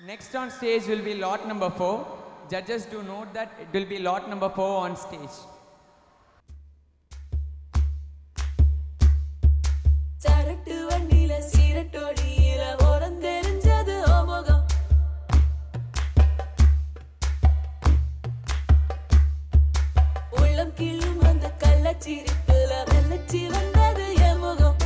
Next on stage will be lot number four. Judges do note that it will be lot number four on stage. சரட்டு வண்டியில சீரட்டோடியில ஓரம் தெரிஞ்சது ஓமுகம் உள்ளம் கிள்ளும் அந்த கள்ளச்சிரிப்புல வெள்ளச்சி வந்தது என் முகம்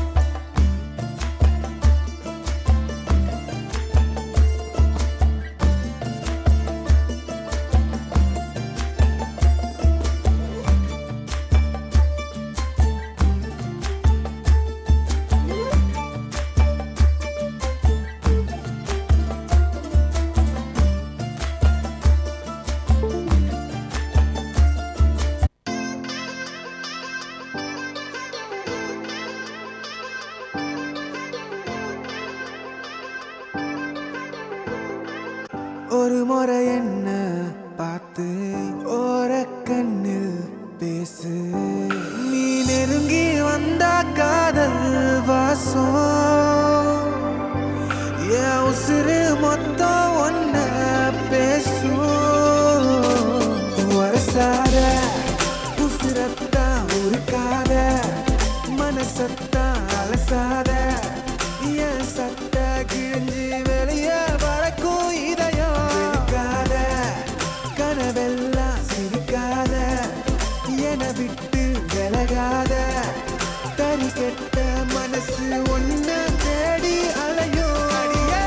ஒரு முறை என்ன பார்த்து ஓர கண்ணில் பேசு நீ நெருங்கி வந்தா காதல் வாசம் என் உசுறு மொத்தம் ஒன்ன பேசும் வரசார உசுரத்தான் உருக்காத மனசத்தான் அலசாத என் சட்ட கிழிஞ்சு வெளியே வரக்கும் இதயம் இருக்காத கனவெல்லாம் சிரிக்காத என விட்டு விலகாத தறி கெட்ட மனசு ஒன்ன தேடி அலையும் அடியே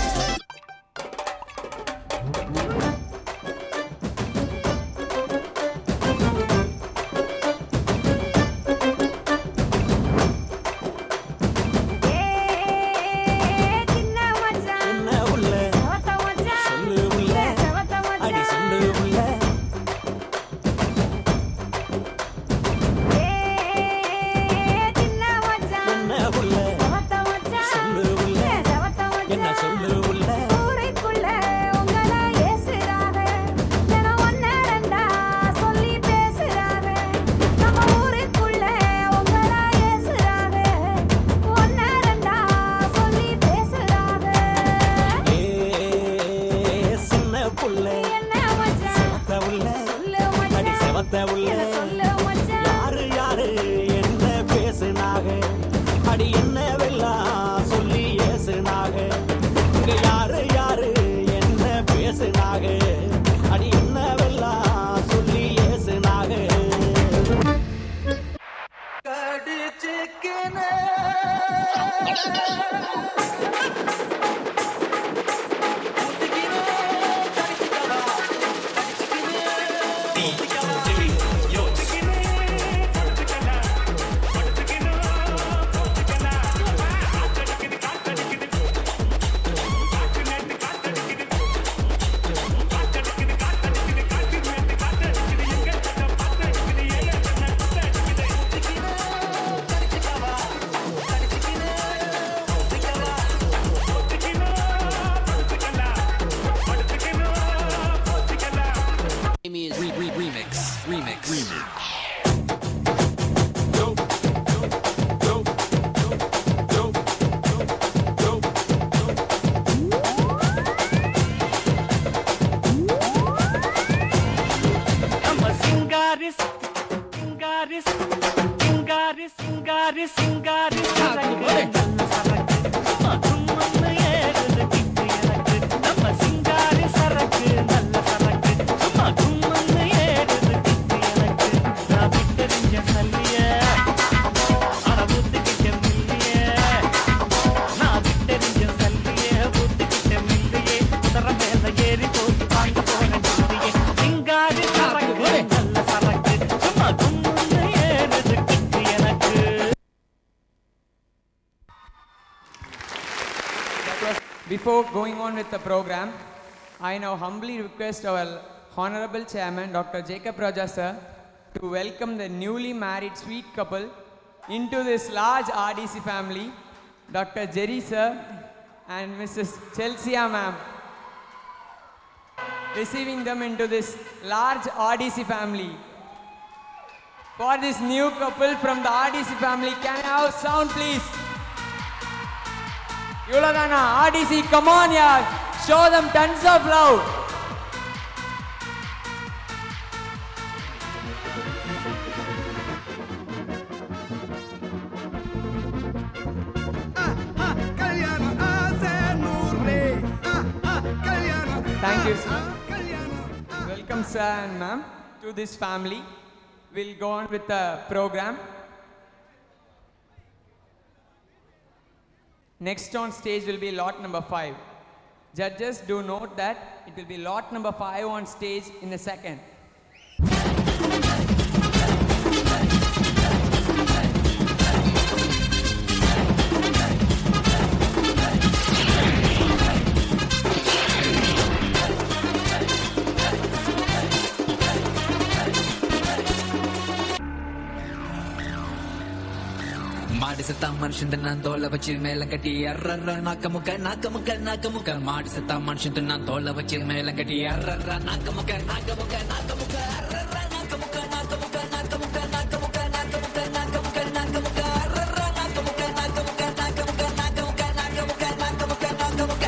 சின்ன மச்சான் என்ன உள்ள செவத்த மச்சான் சொல்லு உள்ள செவத்த அடி மச்சான் சொல்லு உள்ள சின்ன மச்சான் என்ன உள்ள செவத்த மச்சான் சொல்லு உள்ள செவத்த மச்சான் என்ன சொல்லு உள்ள ஊரைக்குள்ள உங்கள ஏசுறாக தினம் ஒன்னு ரெண்டா சொல்லி பேசுறாக நம்ம ஊருக்குள்ள உங்கள ஏசுறாக ஒன்னு ரெண்டா சொல்லி பேசுறாக ஏ சின்ன புள்ள என்ன மச்சான் செவத்த உள்ள சொல்லு அடி மச்சான் செவத்த உள்ள என்ன சொல்லு மச்சான் யாரு யாரு என்ன பேசுனாக அடி என்னவெல்லாம் சொல்லி ஏசுனாக இங்க யாரு யாரு என்ன பேசுனாக அடி என்னவெல்லாம் சொல்லி ஏசுனாக Amy is re- re- remix, remix, remix. நம்ம சிங்காரி சிங்காரி சிங்காரி சிங்காரி சிங்காரி சரக்கு நல்ல சரக்கு சும்மா சும்மா ஏறுது கிக்கு எனக்கு நம்ம சிங்காரி சரக்கு நல்ல சரக்கு சும்மா சும்மா ஏறுது கிக்கு எனக்கு நான் விட்டெறிஞ்ச சல்லிய அட ஊத்துக்கிட்ட மில்லிய நான் விட்டெறிஞ்ச சல்லிய ஊத்துக்கிட்ட மில்லியே உதர மேல ஏறி போய் வாங்க போறேன் சொல்லியே சிங்காரி சரக்கு நல்ல சரக்கு சும்மா கும்முன்னு ஏறுது கிக்கு எனக்கு That was before going on with the program. I now humbly request our Honorable Chairman, Dr. Jacob Raja sir, to welcome the newly married sweet couple into this large RDC family, Dr. Jerry sir and Mrs. Chelsea ma'am. Receiving them into this large RDC family. For this new couple from the RDC family, can I have sound please? இவ்வளோதானா RTC come on யார் Show them tons of love. Thank you, sir. Welcome, sir and ma'am, to this family. We'll go on with the program. Next on stage will be lot number five. Judges, do note that it will be lot number five on stage in a second. மாடு செத்தா மனுஷன் நான் தோலை வச்சு மேல கட்டி அர்ற நாக்க முக்க நாக்க முக்க நாக்க முக்க மாடு செத்தா மனுஷன் நான் தோலை வச்சு மேல கட்டி அர்ற நாக்க முக்க நாக்க முக்க நாக்க முக்க அர்ற நாக்க முக்க நாக்க முக்க நாக்க முக்க நாக்க முக்க நாக்க முக்க நாக்க முக்க நாக்க முக்க அர்ற நாக்க முக்க நாக்க முக்க நாக்க முக்க நாக்க முக்க நாக்க முக்க நாக்க முக்க நாக்க முக்க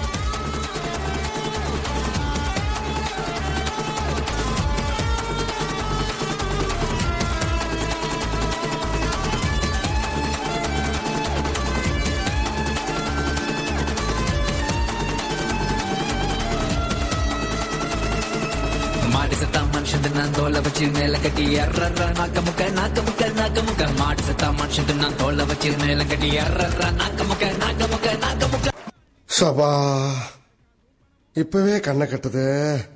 மாடு செத்தா மனுஷன் நான் தோலை வச்சு மேல கட்டி அர்ற நாக்க முக்க நாக்க முக்க நாக்க முக்க மாடு செத்தா மனுஷன் நான் தோலை வச்சு மேல கட்டி அர்ற நாக்க முக்க நாக்க முக்க நாக்க முக்க சபா இப்பவே கண்ணை கட்டுது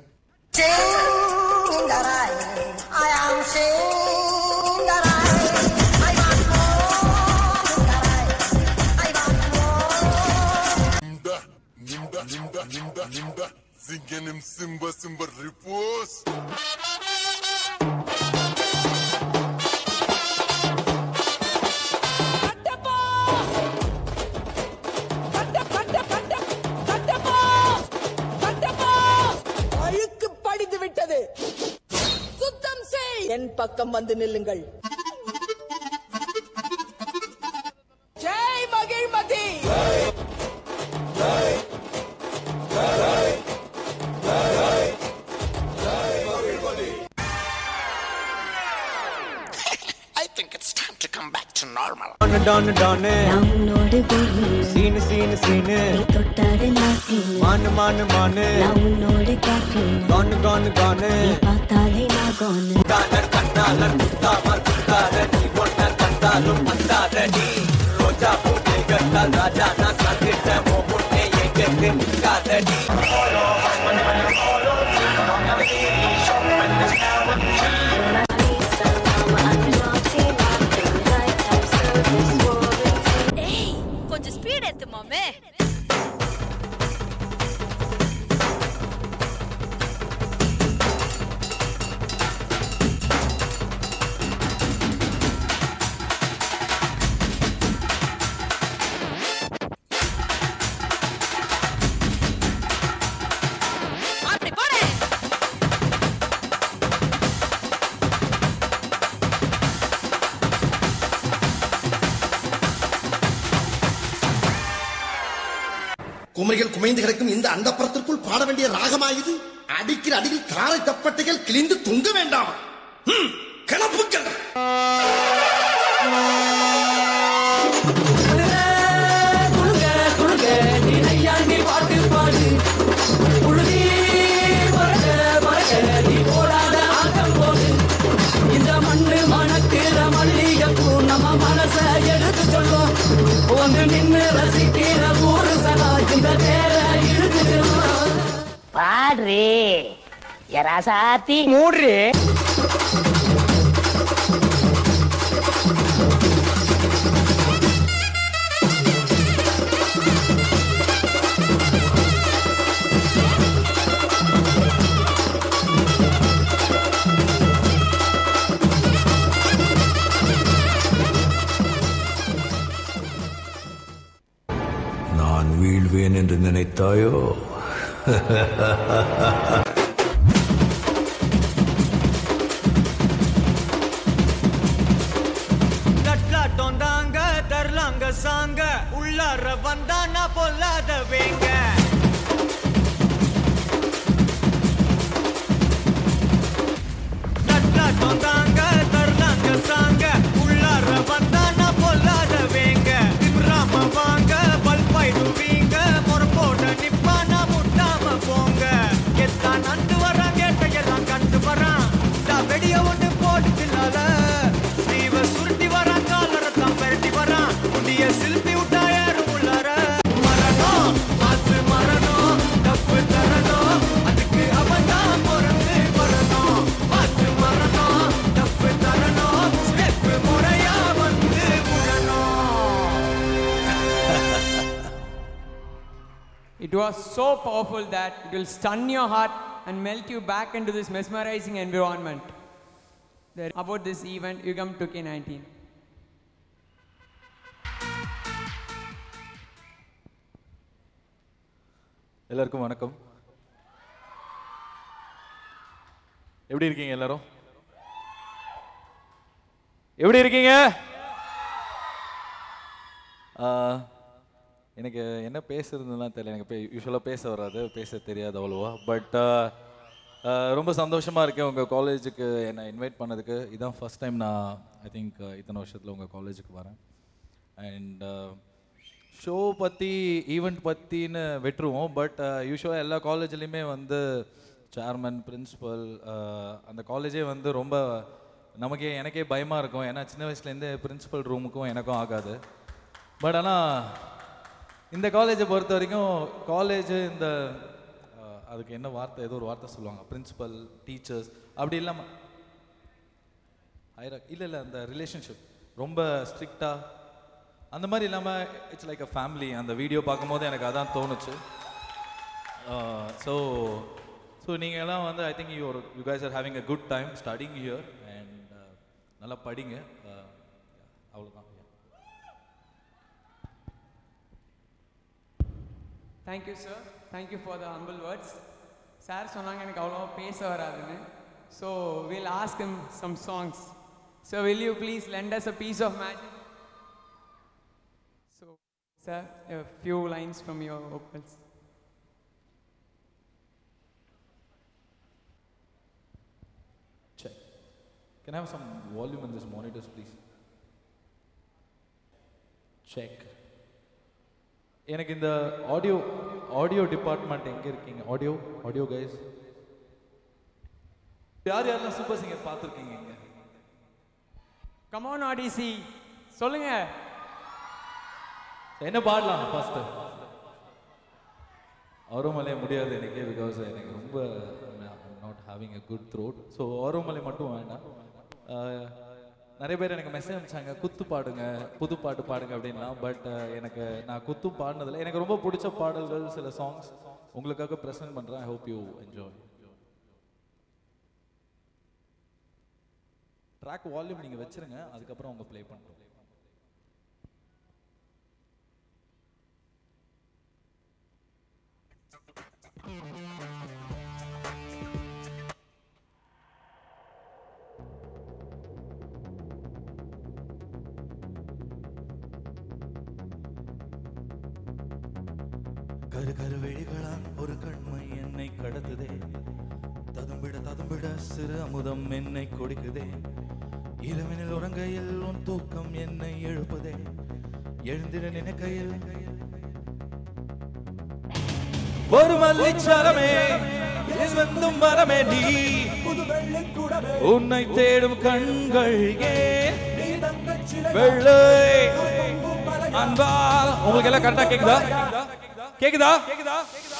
Singing Simba Simba repose. அழுக்கு படிந்து விட்டது சுத்தம் செய் என் பக்கம் வந்து நில்லுங்கள் Jai Mahishmati I think it's time to come back to normal. டானு டானு உன்னோடு போகும் சீனு சீனு சீனு தொட்டாடு நாசி மானு மானு மானு நான் உன்னோடு கேஃபீன் கானு கானு கானு பார்த்தாலே நான் கோனு ஏய் கொஞ்சம் ஸ்பீட் ஏத்து மாமே அப்படி போடு குமரிகள் குமைந்து கிடக்கும் இந்த அந்தப்புறத்திற்குள் பாட வேண்டிய ராகமா இது அடிக்கிற அடியில் காரை தப்பட்டைகள் கிழிந்து தொங்க வேண்டாம் ஹம், கிளப்புக்கள் இந்த மண்ணு மணக்கிற மல்லிகைப்பூ நம்ம மனச எடுத்து சொல்லும் வந்து நின்று ரசிக்கிற ஊரு சகா இந்த பேர இழுத்து செல்லும் பாடுறே எராசாத்தி மூடுறே நான் வீழ்வேன் என்று நினைத்தாயோ தட்லாட்டம் தாங்க தரலாங்க சாங்க உள்ளார வந்தானா பொல்லாத வேங்க ஆட்டம் தாங்க தரலாங்க சாங்க உள்ளார வந்தானா பொல்லாத வேங்க திமிராம வாங்க பல்பாயிடுவீங்க முறப்போட நிப்பானா முட்டாம போங்க எத்தான் நண்டு வரான் கேட்டையெல்லாம் கண்டு வரான் நான் வெடிய ஒண்ணு போட்டு பின்னால ஸ்லீவ சுருட்டி வரான் காலரத்தான் பெரட்டி வரான் முடிய சிலுப்பி விட்டா யாரும் உள்ளார மரணம் மாசு மரணம் தப்பு தரணும் அதுக்கு அவன் தான் பிறந்து வரணும் மாசு மரணம் தப்பு தரணும் ஸ்டெப் முறையா வந்து விடணும் It was so powerful that it will stun your heart and melt you back into this mesmerizing environment. There- About this event, you come to K19. எல்லாருக்கும் வணக்கம் எப்படி இருக்கீங்க எல்லாரும் எப்படி இருக்கீங்க ஆஹ், எனக்கு என்ன பேசுறதுலாம் தெரியல எனக்கு யூஸ்வலாக பேச வராது பேச தெரியாது அவ்வளோவா பட் ரொம்ப சந்தோஷமாக இருக்கேன் உங்கள் காலேஜுக்கு என்னை இன்வைட் பண்ணதுக்கு இதான் ஃபர்ஸ்ட் டைம் நான் ஐ திங்க் இத்தனை வருஷத்தில் உங்கள் காலேஜுக்கு வரேன் அண்ட் ஷோ பற்றி ஈவெண்ட் பற்றின்னு விட்டுருவோம் பட் யூஸ்வலாக எல்லா காலேஜ்லேயுமே வந்து சேர்மன் பிரின்ஸிபல் அந்த காலேஜே வந்து ரொம்ப நமக்கே எனக்கே பயமாக இருக்கும் ஏன்னா சின்ன வயசுலேருந்தே பிரின்ஸிபல் ரூமுக்கும் எனக்கும் ஆகாது பட் ஆனால் இந்த காலேஜை பொறுத்த வரைக்கும் காலேஜ் இந்த அஹ், அதுக்கு என்ன வார்த்தை ஏதோ ஒரு வார்த்தை சொல்லுவாங்க பிரின்சிபல் டீச்சர்ஸ் அப்படி இல்லாமல் ஹைரா இல்லை இல்லை அந்த ரிலேஷன்ஷிப் ரொம்ப ஸ்ட்ரிக்டாக அந்த மாதிரி இல்லாமல் இட்ஸ் லைக் அ ஃபேமிலி அந்த வீடியோ பார்க்கும்போது எனக்கு அதான் தோணுச்சு ஸோ ஸோ நீங்கள் எல்லாம் வந்து I think you you guys are having a good time studying here and நல்லா படிங்க Uh, அவ்வளோதான் Thank you, sir. Thank you for the humble words. Sir சொன்னாங்க எனக்கு அவ்வளோவா பேச வராதுன்னு so will ask him some songs. So will you please lend us a piece of magic? So, sir, a few lines from your vocals. Check. Can I have some volume in this monitors, please? Check. எனக்கு இந்த audio audio department எங்க இருக்கீங்க audio audio guys யார் யாரெல்லாம் super singer பார்த்துருக்கீங்க இங்க Come on, Odyssey. சொல்லுங்க என்ன பாடலாம் ஃபர்ஸ்ட் ஆரோமலை முடியாது எனக்கு பிகாஸ் எனக்கு ரொம்ப not having a good throat so ஆரோமலை மட்டும் வேண்டாம் அஹ், நிறைய பேர் எனக்கு மெசேஜ் அனுப்பிச்சாங்க குத்து பாடுங்க புது பாட்டு பாடுங்க அப்படின்லாம் பட் எனக்கு நான் குத்து பாடினதில்ல எனக்கு ரொம்ப பிடிச்ச பாடல்கள் சில சாங்ஸ் உங்களுக்காக ப்ரெசென்ட் பண்ணுறேன் I hope you enjoy track volume நீங்கள் வச்சிருங்க அதுக்கப்புறம் அவங்க ப்ளே பண்ணுறோம் கரு கருவெளிகளால் ஒரு கண்மை என்னை கடத்துதே ததும்பிட ததும்பிட சிறு அமுதம் என்னை கொடுக்குதே இரவினில் உறங்கையில் உன் தூக்கம் என்னை எழுப்புதே எழுந்திட நினைக்கையில் ஒரு மல்லிச்சரமே வந்தும் மரமே நீ உன்னை தேடும் கண்கள் ஏன் வெள்ளை அன்பால் உங்களுக்கு எல்லாம் கரெக்டா கேக்குதா கேக்குதா கேக்குதா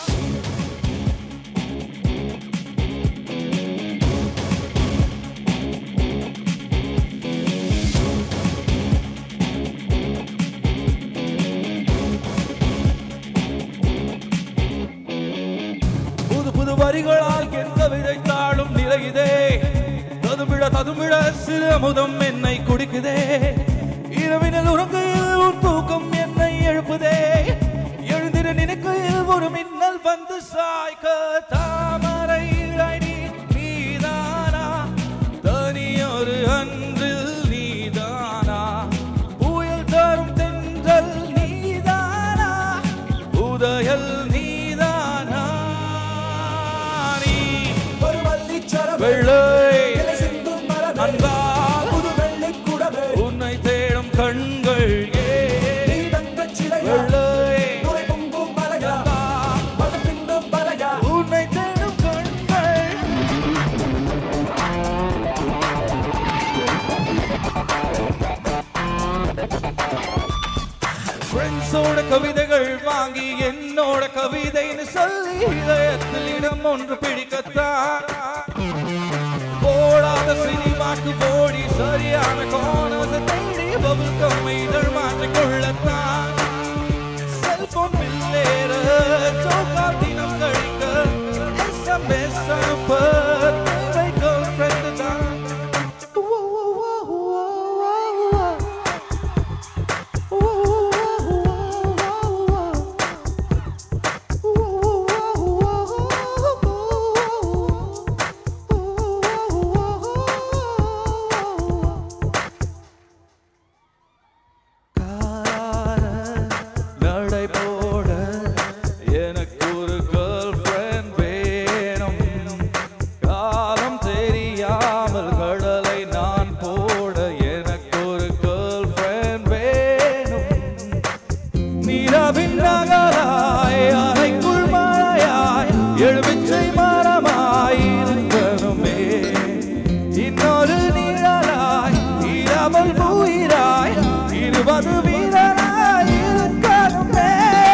புது புது வரிகளால் எந்த விதைத்தாலும் நிறையுதே ததுமிழ ததுமிழ சிறு அமுதம் என்னை குடிக்குதே இரவினில் உறங்கையில் உன் தூக்கம் என்னை எழுப்புதே எழுந்திட நினைக்கையில் ஒரு மின்னல் வந்து சாய்க்க தாமரை இழை நீதானா தனியொரு அன்றில் நீதானா புயல் தரும் தென்றல் நீதானா உதயல் நீதானா நீ ஒரு வள்ளிச்சரம் வெள்ளை தாமஸோட கவிதைகள் வாங்கி என்னோட கவிதைன்னு சொல்லி இதயத்தில் இடம் ஒன்று பிடிக்கத்தான் போடாத சினிமாக்கு போடி சரியான கோணச தேடி பபுக்கம் இதழ் மாற்றிக் கொள்ளத்தான் செல்போன் பில்லேற சோக்கா தினம் கழிக்க எஸ்எம்எஸ் அனுப்ப கேர்ள் ஃப்ரெண்டு தான் நடை போட எனக்கு ஒரு கேர்ள் ஃப்ரெண்ட் வேணும் காலம் தெரியாமல் கடலை நான் போட எனக்கு ஒரு கேர்ள் ஃப்ரெண்ட் வேணும் நிலவின் நகராய் அறைக்குள் மழையாய் எழுமிச்சை மரமாய் இருக்கணுமே இன்னொரு நிழலாய் இரவல் உயிராய் இருபது வீரராய் இருக்கணுமே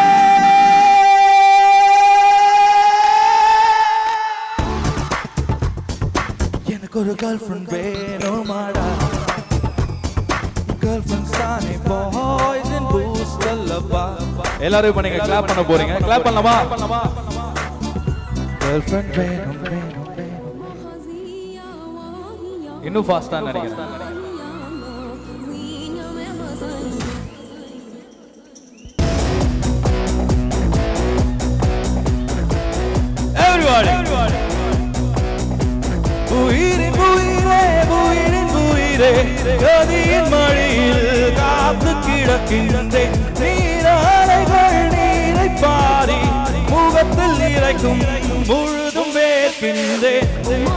எனக்கு ஒரு கேர்ள் ஃப்ரெண்ட் வேணுமாடா கேர்ள் ஃப்ரெண்ட்ஸ் தானே பாய்ஸ் அண்ட் பூஸ்ட் அல்லவா எல்லாரும் இப்போ நீங்க கிளாப் பண்ண போறீங்க கிளாப் பண்ணலாமா கேர்ள் ஃப்ரெண்ட் வேணும் வேணும் வேணும் இன்னும் ஃபாஸ்டா நினைக்கிறேன் Everybody. உயிரின் உயிரே உயிரின் உயிரே கதியின் மழையில் காத்து கிடக்கின்றேன் நீராலைகள் நீரை பாரி முகத்தில் இறைக்கும் முழுதும் வேர்க்கின்றேன்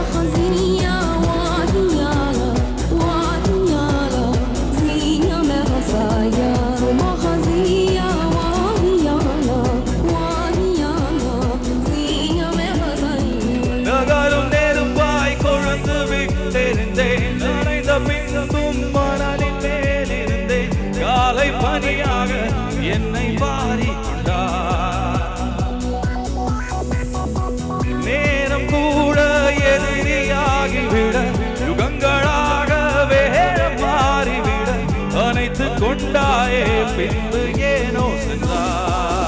நகரும் நெருப்பாய் கொழுந்து விட்டிருந்தேன் நனைந்த பின்னும் மணலின் மேலிருந்தேன் காலை பனியாக என்னை வாரி நேரம் கூட எதிரியாகிவிட யுகங்களாக வேடம் மாறிவிட அணைத்து கொண்டாயே பின்பு ஏனோ சென்றார்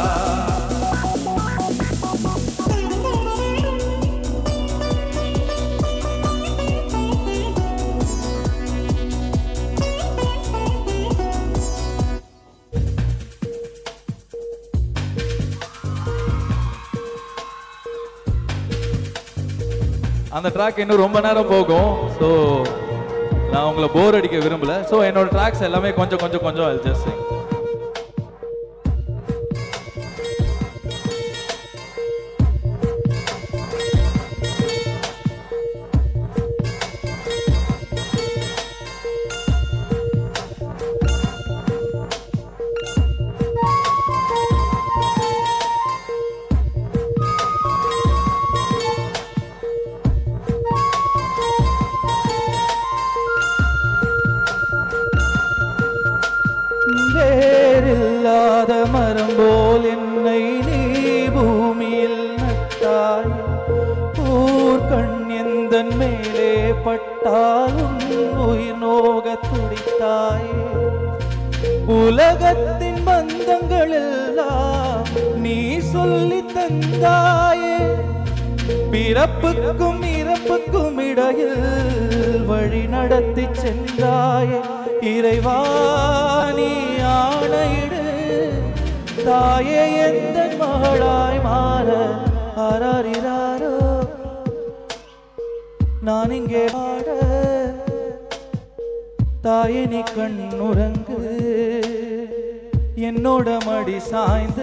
அந்த ட்ராக் இன்னும் ரொம்ப நேரம் போகும் ஸோ நான் உங்களை போர் அடிக்க விரும்பல ஸோ என்னோட ட்ராக்ஸ் எல்லாமே கொஞ்சம் கொஞ்சம் கொஞ்சம் I'll just sing. வேறில்லாத மரம் போல் என்னை நீ பூமியில் நட்டாய் ஊர்கண் எந்த மேலே பட்டால் உன் உயிர் நோக துடித்தாய் உலகத்தின் பந்தங்கள் எல்லாம் நீ சொல்லி தந்தாயே பிறப்புக்கும் இறப்புக்கும் இடையில் வழி நடத்தி சென்றாயே இறைவா நீ ஆணையிடு தாயே எந்த மகளாய் மாற ஆராரிராரோ நான் இங்கே ஆட தாயே நீ கண்ணுறங்கு என்னோட மடி சாய்ந்து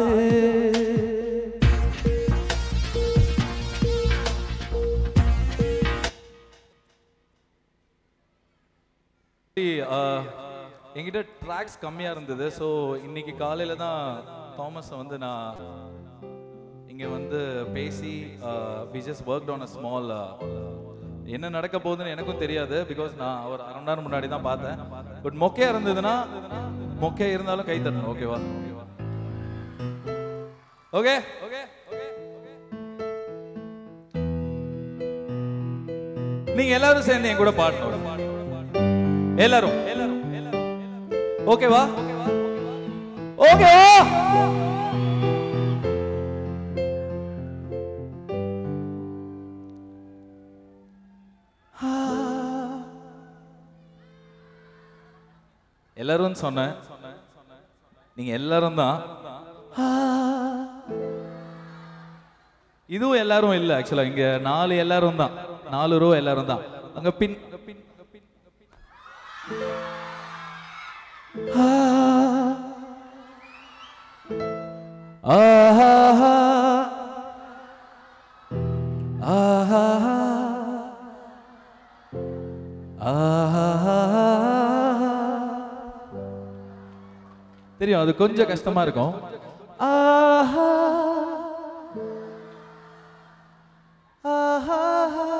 ஆஹ், என்கிட்ட ட்ராக்ஸ் கம்மியாக இருந்தது ஸோ இன்னைக்கு காலையில் தான் தாமஸை வந்து நான் இங்கே வந்து பேசி we just work on a small என்ன நடக்க போகுதுன்னு எனக்கும் தெரியாது பிகாஸ் நான் அவர் அரை மணி நேரம் முன்னாடி தான் பார்த்தேன் பட் மொக்கையாக இருந்ததுன்னா மொக்கையாக இருந்தாலும் கை தட்டணும் ஓகேவா ஓகே ஓகே நீங்க எல்லாரும் சேர்ந்து என் கூட பாடணும் எல்லாரும் ஓகேவா ஓகேவா எல்லாரும் சொன்னேன் நீங்க எல்லாரும் தான் இதுவும் எல்லாரும் இல்ல ஆக்சுவலா இங்க நாலு எல்லாரும் தான் நாலு ரோ எல்லாரும் தான் அங்க பின் ஆஹா ஆஹா ஆஹா தெரியும் அது கொஞ்சம் கஷ்டமா இருக்கும் ஆஹா ஆஹா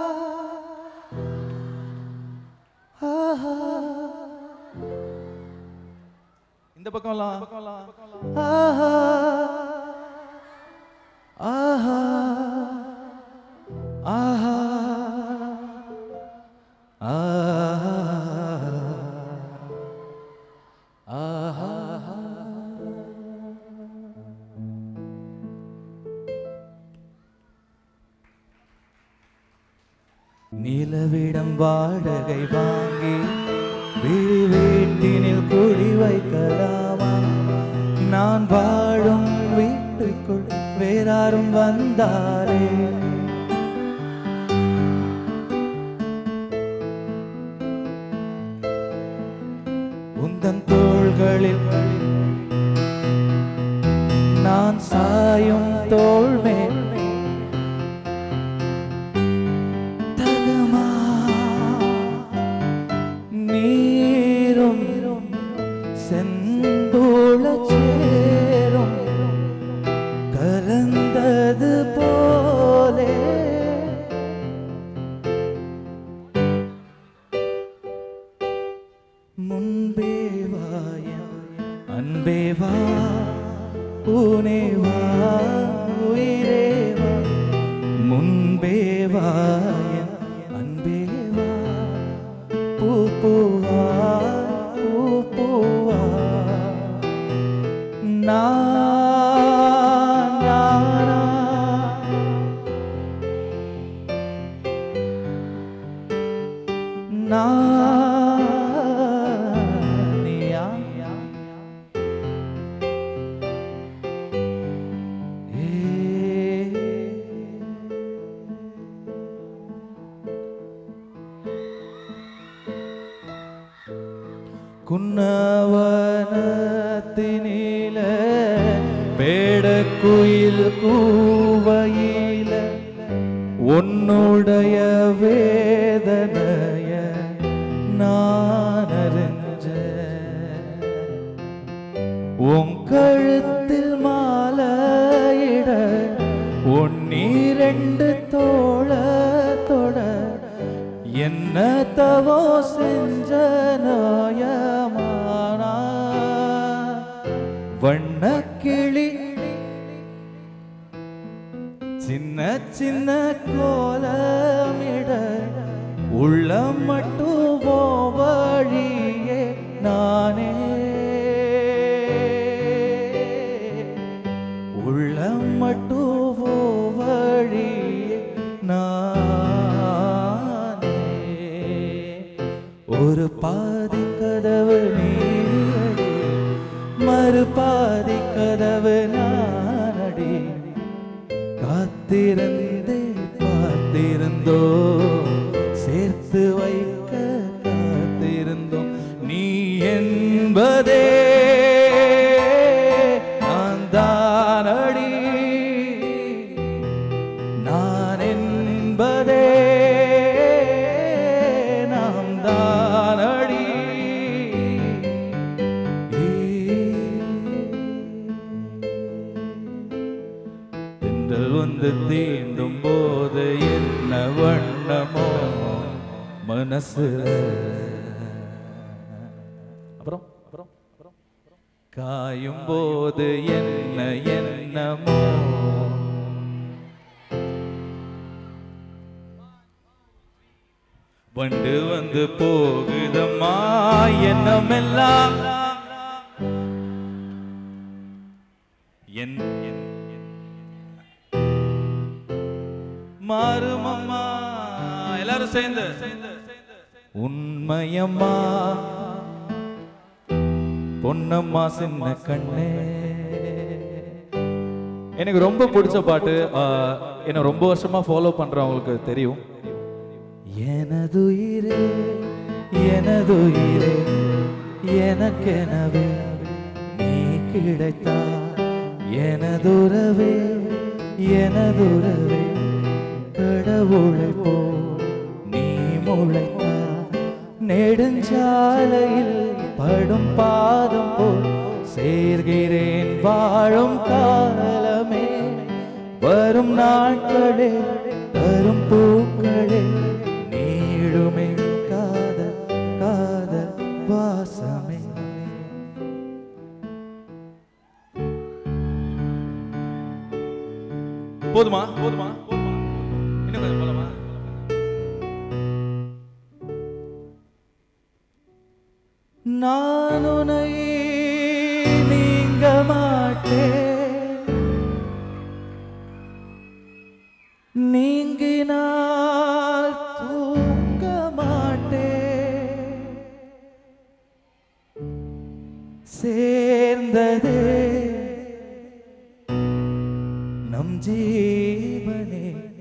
ஆஹா இந்த பக்கம்லாம் ஆஹா ஆஹா ஆஹா ஆஹா ஆஹா நிலவிடம் வாடகை வாங்கி விழி வீட்டினில் குடி வைக்கலாமா நான் வாழும் வீட்டுக்குள் வேறாரும் வந்தாரே உந்தன் தோள்களில் நான் சாயும் தோள் மேல் தகுமா நீரும் செந்தோள சேரும் கலந்தது போலே முன்பே வாயன் அன்பே வா ஊனே வா உயிரே வா முன்பே வாயன் அன்பே வா பூ பூவா பூ பூவா நான் நானா நானியா குன்னவனத்தினில பேடக்குயில் கூவையில உன்னுடைய வேதனைய நான் அறிஞ்சேன் உன் கழுத்தில் மாலையிட உன் நீரெண்டு தோள தொட என்ன தவோ செஞ்ச நோயமானா வண்ண கிளி சின்ன சின்ன கோலமிட உள்ளம் மட்டும் போ வழியே நானே உள்ளம் மட்டும் போ வழியே நானே ஒரு பாதி கதவு நீடி மறு பாதி கதவு நானடி காத்திருந்தே பார்த்திருந்தோ சேர்த்து வைக்க காத்திருந்தோம் நீ என்பதே நான் தானடி நான் என்பதே நாம் தானடி தென்றல் வந்து தீண்டும் போது என்ன வண்ணமோ மனசு அப்புறம் அப்புறம் காயும் போது என்ன என்னமோ வண்டு வந்து போகுதம்மா எண்ணமெல்லாம் என் என்- மாறுமம்மா எல்லாரும் சேர்ந்து உண்மையம்மா பொன்னம்மா சின்ன கண்ணே எனக்கு ரொம்ப பிடிச்ச பாட்டு ஆஹ், என்னை ரொம்ப வருஷமா ஃபாலோ பண்றவங்களுக்கு தெரியும் எனதுயிரே எனதுயிரே எனக்கெனவே நீ கிடைத்தா எனதுறவே எனதுறவே கடவுளை போ நீ முளைத்தா நெடுஞ்சாலையில் படும் பாதம் போல் சேர்கிறேன் வாழும் காலமே வரும் நாட்களே தரும் பூக்களே நீடுமே காதல் காதல் வாசமே போதுமா போதுமா போதுமா இன்னும் கொஞ்சம் போலாமா நான் உன்னை நீங்க மாட்டேன் நீங்கினால் தூங்க மாட்டேன் சேர்ந்ததே நம் ஜீவனே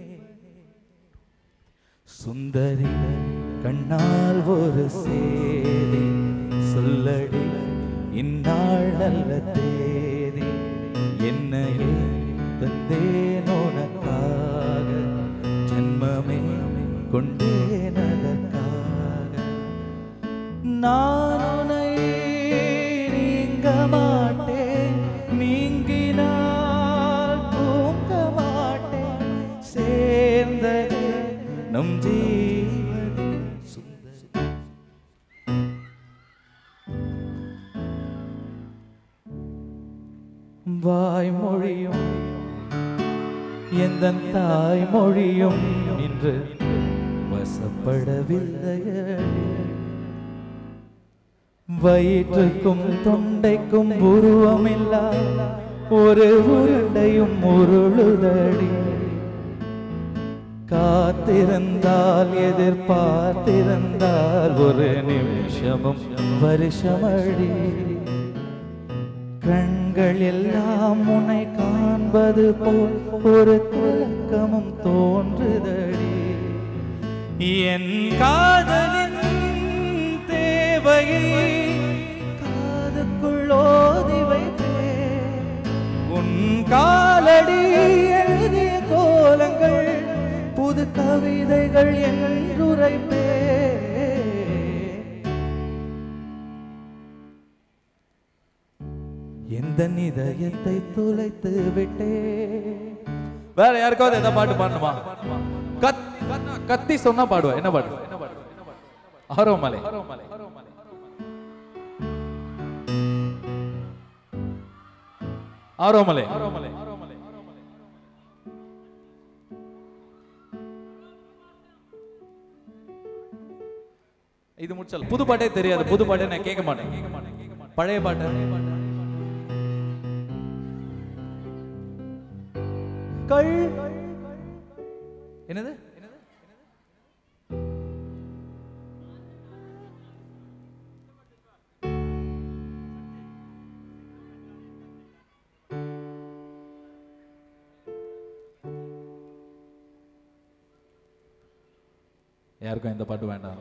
சுந்தரி கண்ணால் ஒரு சேதி சொல்லடி இந்நாள் நல்ல தேதி என்னையே தந்தேன் உனக்காக ஜன்மமே கொண்டேன் அதற்காக நான் உன்னை நீங்க மாட்டேன் நீங்கினால் தூங்க மாட்டேன் சேர்ந்தது நம் ஜீவனே சுந்தரி வாய்மொழியும் எந்த தாய்மொழியும் இன்று வசப்படவில்லையடி வயிற்றுக்கும் தொண்டைக்கும் உருவமில்லா ஒரு உருண்டையும் உருளுதடி காத்திருந்தால் எதிர்பார்த்திருந்தால் ஒரு நிமிஷமும் வருஷமடி கண்கள் எல்லாம் உன்னை காண்பது போல் ஒரு கலக்கமும் தோன்றுதடி என் காதலின் தேவையை காதுக்குள் ஓதி வைத்தேன் உன் காலடி எழுதிய கோலங்கள் புது கவிதைகள் என்றுரைப்பே எந்த இதயத்தை துளைத்து விட்டே வேற யாருக்காவது எந்த பாட்டு பாடணுமா கத் கத்தி சொன்னா பாடுவா என்ன பாடு ஆரோமலை ஆரோமலை இது முடிச்சல் புது பாட்டே தெரியாது புது பாட்டே நான் கேட்க மாட்டேன் பழைய பாட்டு கள் என்னது யாருக்கும் எந்த பாட்டு வேண்டாம்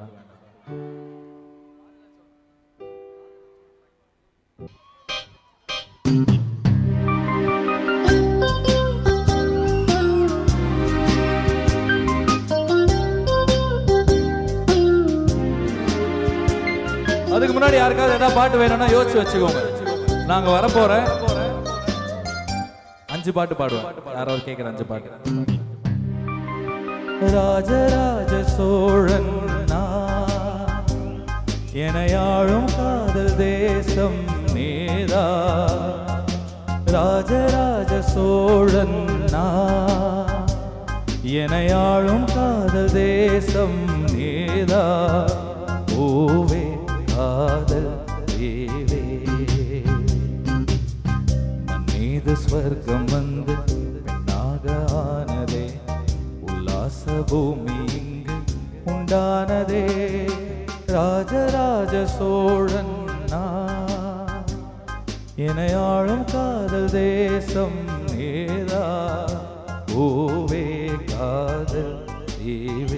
அதுக்கு முன்னாடி யாருக்காவது ஏதாவது பாட்டு வேணும்னா யோசிச்சு வச்சுக்கோங்க நாங்க வர போறேன் அஞ்சு பாட்டு பாடுவோம் யாராவது கேட்குற அஞ்சு பாட்டு ராஜராஜ சோழன் நான் எனையாழும் காதல் தேசம் நீதான் ராஜராஜ சோழன் நான் எனையாளும் காதல் தேசம் நீதா பூவே காதல் தேவே மண் மீது ஸ்வர்க்கம் வந்து பெண்ணாக ஆனதே உல்லாச பூமி இங்கு உண்டானதே ராஜராஜ சோழன் நான் எனையாளும் காதல் தேசம் நீதா பூவே காதல் தீவே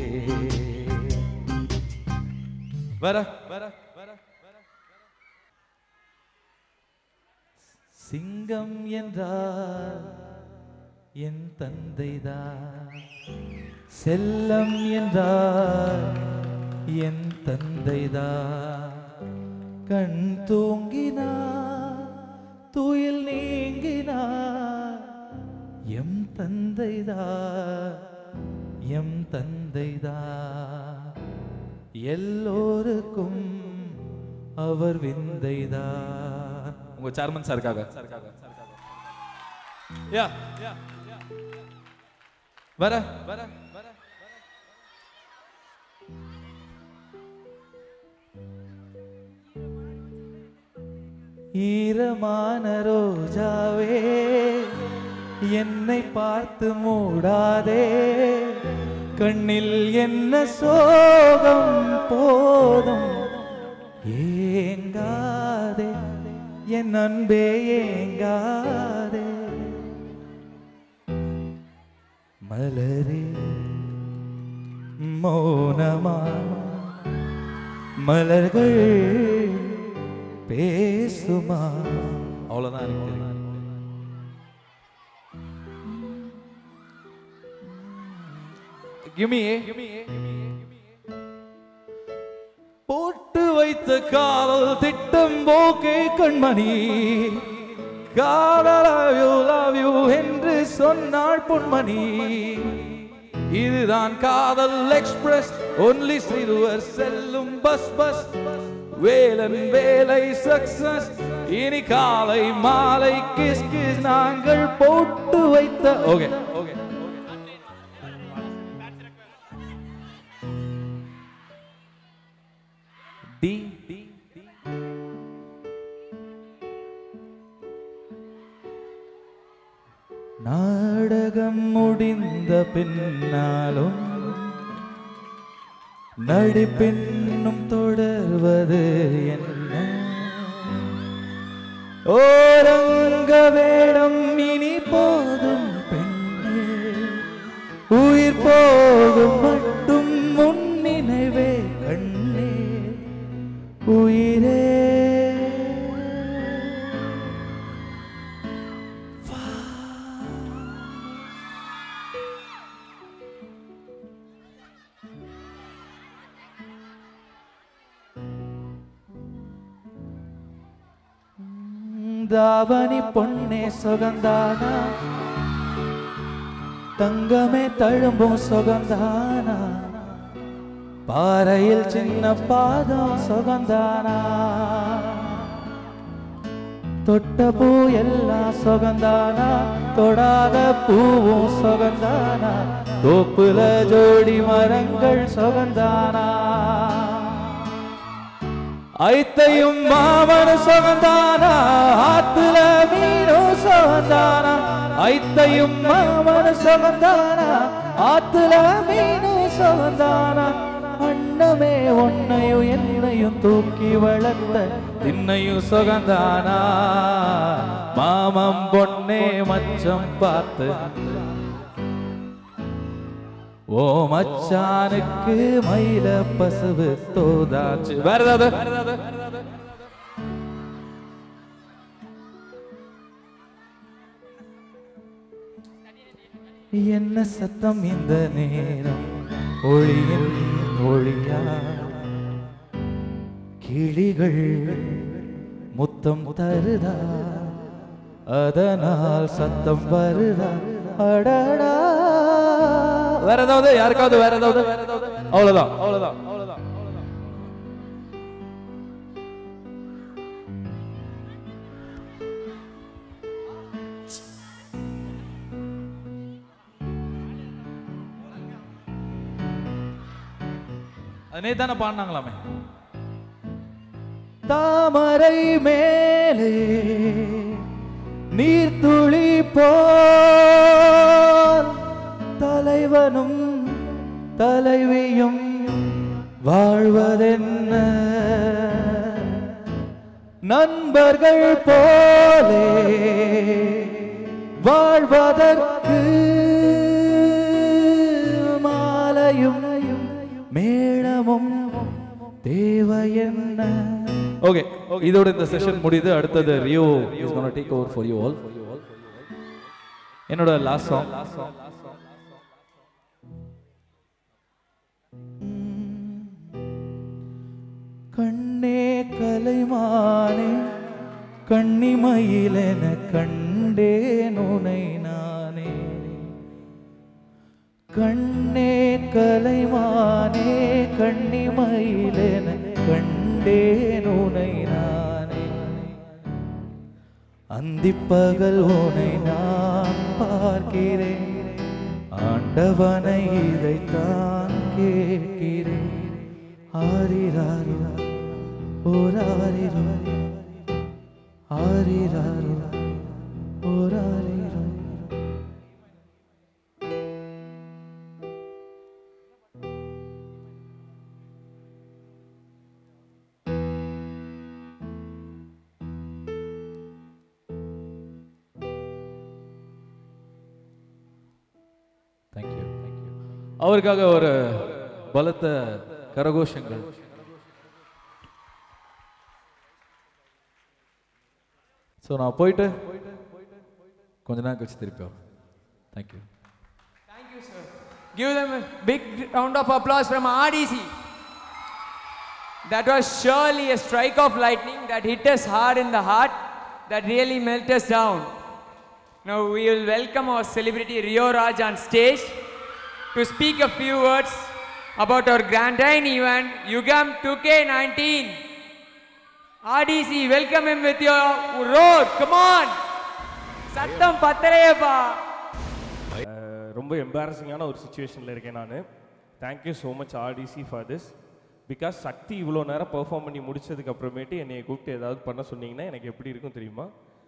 வர வர சிங்கம் என்றார் என் தந்தைதான் செல்லம் என்றார் என் தந்தைதான் கண் தூங்கினார் துயில் நீங்கினார் எம் தந்தைதான் எம் தந்தைதான் எல்லோருக்கும் அவர் விந்தைதான் உங்க சேர்மன் சாருக்காக யா வர வர வர ஈரமான ரோஜாவே என்னை பார்த்து மூடாதே கண்ணில் என்ன சோகம் போதும் ஏங்காதே என் அன்பே ஏங்காதே மலரே மௌனமா மலர்கள் பேசுமா அவ்வளோதான் எனக்கு தெரியும் Give me a. போட்டு வைத்த காதல் திட்டம் போக்கே கண்மணி காதல் யூ லவ் யூ என்று சொன்னாள் பொன்மணி இதுதான் காதல் எக்ஸ்பிரஸ் ஒன்லி சிறுவர் செல்லும் பஸ் பஸ் வேலன் வேலை சக்சஸ் இனி காலை மாலை கிஸ் கிஸ் நாங்கள் போட்டு வைத்த ஓகே ஓகே டி டி நாடகம் முடிந்த பின்னாலும் நடிப்பெண்ணும் தொடர்வது என்ன ஓரங்க வேடம் இனி போதும் பெண்ணே உயிர் போகும் மட்டும் முன் நினைவே கண்ணே உயிரே தாவணி பொன்னே சுகந்தானா தங்கமே தழும்பும் சுகந்தானா பாறையில் சின்ன பாதம் சுகந்தானா தொட்ட பூ எல்லாம் சுகந்தானா தொடாத பூவும் சுகந்தானா தோப்புல ஜோடி மரங்கள் சுகந்தானா ஐத்தையும் மாமனு சுகந்தானா ஆத்துல மீனும் சுகந்தானா ஐத்தையும் மாமனு சுகந்தானா ஆத்துல மீனும் சுகந்தானா அண்ணமே உன்னையும் என்னையும் தூக்கி வளர்த்த தின்னையும் சுகந்தானா மாமம் பொன்னே மச்சம் பார்த்து ஓ மச்சானுக்கு மயில பசுவு தோதாச்சு வேற ஏதாவது என்ன சத்தம் இந்த நேரம் ஒளியின் ஒளியா கிளிகள் முத்தம் தருதா அதனால் சத்தம் வருதா அடடா வேற ஏதாவது யாருக்காவது வேற ஏதாவது அவ்வளவுதான் அவ்வளவுதான் அவ்வளவுதான் அதனே தானே பாடினாங்களாமே தாமரை மேலே நீர்த்துளி போல் தலைவனும் தலைவியும் வாழ்வதென்ன நண்பர்கள் போலே வாழ்வதற்கு மாலையும் மேளமும் தேவை என்ன ஓகே இதோட இந்த செஷன் முடியுது அடுத்தது Rio is gonna take over for you all என்னோட லாஸ்ட் சாங் கண்ணே கலைமானே கண்ணிமயிலென கண்டேன் உனை நானே கண்ணே கலைமானே கண்ணிமயிலென கண்டேன் உனை நானே அந்திப்பகல் உனை நான் பார்க்கிறேன் ஆண்டவனை இதைத்தான் கேட்கிறேன் ஆரிராரோ ஓராரிரோ ஆரிராரோ ஓராரிரோ தேங்க்யூ தேங்க்யூ அவருக்காக ஒரு பலத்த கரகோஷங்கள் ஸோ நான் போயிட்டு கொஞ்ச நேரம் கழிச்சு திருப்பி வரேன் thank you Thank you, sir. Give them a big round of applause from RDC. That was surely a strike of lightning that hit us hard in the heart, that really melted us down. Now we will welcome our celebrity Rio Raj on stage to speak a few words about our grand event, Yugam 2K19. RDC, welcome him with your road. Come on. சத்தம் பத்தலையேப்பா அஹ் ரொம்ப எம்பாரசிங்கான ஒரு சுச்சுவேஷனில் இருக்கேன் நான் thank you so much RTC for this because Shakti இவ்வளோ நேரம் perform பண்ணி முடிச்சதுக்கு அப்புறமேட்டு என்னை கூப்பிட்டு ஏதாவது பண்ண சொன்னீங்கன்னா எனக்கு எப்படி இருக்கும் தெரியுமா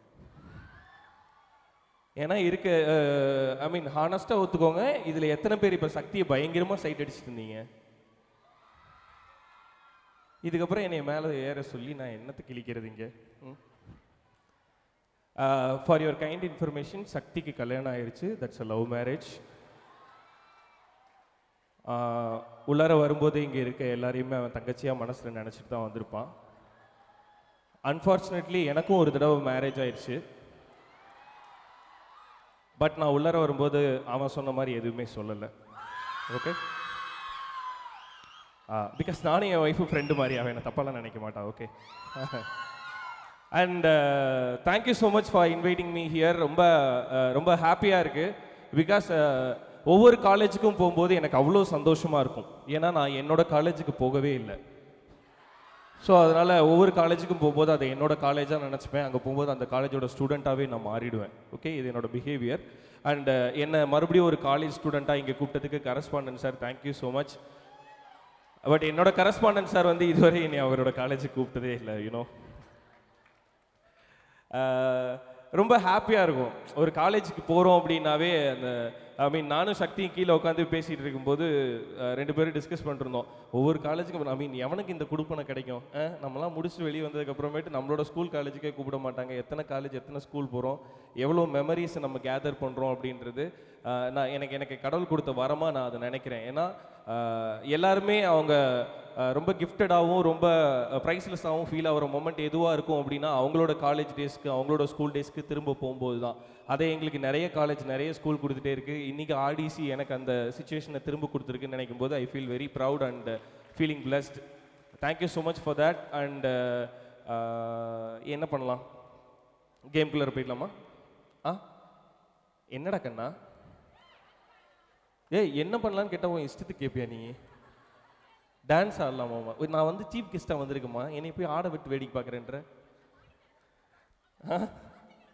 ஏன்னா இருக்க ஐ மீன் ஹானஸ்ட்டாக ஒத்துக்கோங்க இதில் எத்தனை பேர் இப்போ சக்தியை பயங்கரமாக சைட் அடிச்சுட்டு இருந்தீங்க இதுக்கப்புறம் என்னை மேலே ஏற சொல்லி நான் என்னத்தை கிழிக்கிறது இங்கே ஃபார் யுவர் கைண்ட் இன்ஃபர்மேஷன் சக்திக்கு கல்யாணம் ஆயிருச்சு தட்ஸ் அ லவ் மேரேஜ் உள்ளார வரும்போது இங்கே இருக்க எல்லாரையுமே அவன் தங்கச்சியாக மனசில் நினச்சிட்டு தான் வந்திருப்பான் அன்ஃபார்ச்சுனேட்லி எனக்கும் ஒரு தடவை மேரேஜ் ஆயிடுச்சு பட் நான் உள்ளார வரும்போது அவன் சொன்ன மாதிரி எதுவுமே சொல்லலை ஓகே பிகாஸ் நானும் என் ஒய்ஃபு ஃப்ரெண்டு மாதிரி அவன் என்னை தப்பாலாம் நினைக்க மாட்டான் okay and thank you so much for inviting me here ரொம்ப uh, ரொம்ப ஹாப்பியாக இருக்குது பிகாஸ் ஒவ்வொரு காலேஜுக்கும் போகும்போது எனக்கு அவ்வளோ சந்தோஷமாக இருக்கும் ஏன்னா நான் என்னோட காலேஜுக்கு போகவே இல்லை ஸோ அதனால் ஒவ்வொரு காலேஜுக்கும் போகும்போது அதை என்னோட காலேஜாக நினச்சிப்பேன் அங்கே போகும்போது அந்த காலேஜோட ஸ்டூடெண்ட்டாகவே நான் மாறிடுவேன் ஓகே இது என்னோட பிஹேவியர் அண்ட் என்னை மறுபடியும் ஒரு காலேஜ் ஸ்டூடெண்ட்டாக இங்கே கூப்பிட்டதுக்கு correspondent sir thank you so much but என்னோட கரஸ்பாண்டன்ட் சார் வந்து இதுவரை என்னை அவரோட காலேஜுக்கு கூப்பிட்டதே இல்லை யூனோ ஆஹ் ரொம்ப ஹாப்பியாக இருக்கும் ஒரு காலேஜுக்கு போகிறோம் அப்படின்னாவே அந்த ஐ மீன் நானும் சக்தியும் கீழே உட்காந்து பேசிகிட்டு இருக்கும்போது ஆஹ் ரெண்டு பேரும் டிஸ்கஸ் பண்ணிருந்தோம் ஒவ்வொரு காலேஜுக்கும் ஐ மீன் எவனுக்கு இந்த குடுப்பனை கிடைக்கும் ஆஹ் நம்மலாம் முடிச்சுட்டு வெளியே வந்ததுக்கப்புறமேட்டு நம்மளோட ஸ்கூல் காலேஜுக்கே கூப்பிட மாட்டாங்க எத்தனை காலேஜ் எத்தனை ஸ்கூல் போகிறோம் எவ்வளோ மெமரிஸை நம்ம கேதர் பண்ணுறோம் அப்படின்றது ஆஹ் நான் எனக்கு எனக்கு கடவுள் கொடுத்த வரமாக நான் அதை நினைக்கிறேன் ஏன்னா ஆஹ் எல்லாருமே அவங்க ஆஹ் ரொம்ப கிஃப்டடாகவும் ரொம்ப ப்ரைஸ்லெஸ்ஸாகவும் ஃபீல் ஆகிற மொமெண்ட் எதுவாக இருக்கும் அப்படின்னா அவங்களோட காலேஜ் டேஸ்க்கு அவங்களோட ஸ்கூல் டேஸ்க்கு திரும்ப போகும்போது தான் அதே எங்களுக்கு நிறைய காலேஜ் நிறைய ஸ்கூல் கொடுத்துட்டே இருக்குது இன்றைக்கி ஆர்டிசி எனக்கு அந்த சுச்சுவேஷனை திரும்ப கொடுத்துருக்குன்னு நினைக்கும் போது I feel very proud and feeling blessed thank you so much for that and என்ன பண்ணலாம் கேம்குள்ளே போயிடலாமா ஆ என்னடா கண்ணா ஏய் என்ன பண்ணலான்னு கேட்டால் உன் இஷ்டத்துக்கு கேட்பியா நீ டான்ஸ் ஆடலாமாம்மா ஒரு நான் வந்து சீஃப் கெஸ்ட்டாக வந்திருக்கேம்மா என்னை போய் ஆட விட்டு வேடிக்கை பார்க்குறேன்ற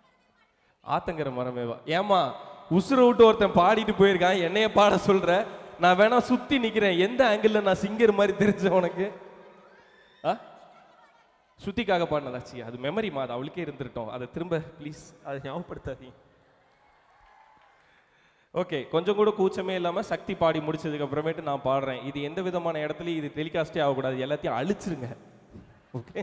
ஆத்தங்கர மரமேவா ஏம்மா உசுரை விட்டு ஒருத்தன் பாடிட்டு போயிருக்கான் என்னைய பாட சொல்ற நான் வேணா சுத்தி நிக்கிறேன் எந்த ஆங்கிள் நான் சிங்கர் மாதிரி தெரிஞ்ச உனக்கு ஆ ஸ்ருதிக்காக பாடினதாச்சு அது மெமரிமா அது அவளுக்கே இருந்துட்டோம் அதை திரும்ப ப்ளீஸ் அதை ஞாபகப்படுத்தாதீங்க ஓகே கொஞ்சம் கூட கூச்சமே இல்லாமல் சக்தி பாடி முடிச்சதுக்கு அப்புறமேட்டு நான் பாடுறேன் இது எந்த விதமான இடத்துலையும் இது டெலிகாஸ்டே ஆகக்கூடாது எல்லாத்தையும் அழிச்சிருங்க ஓகே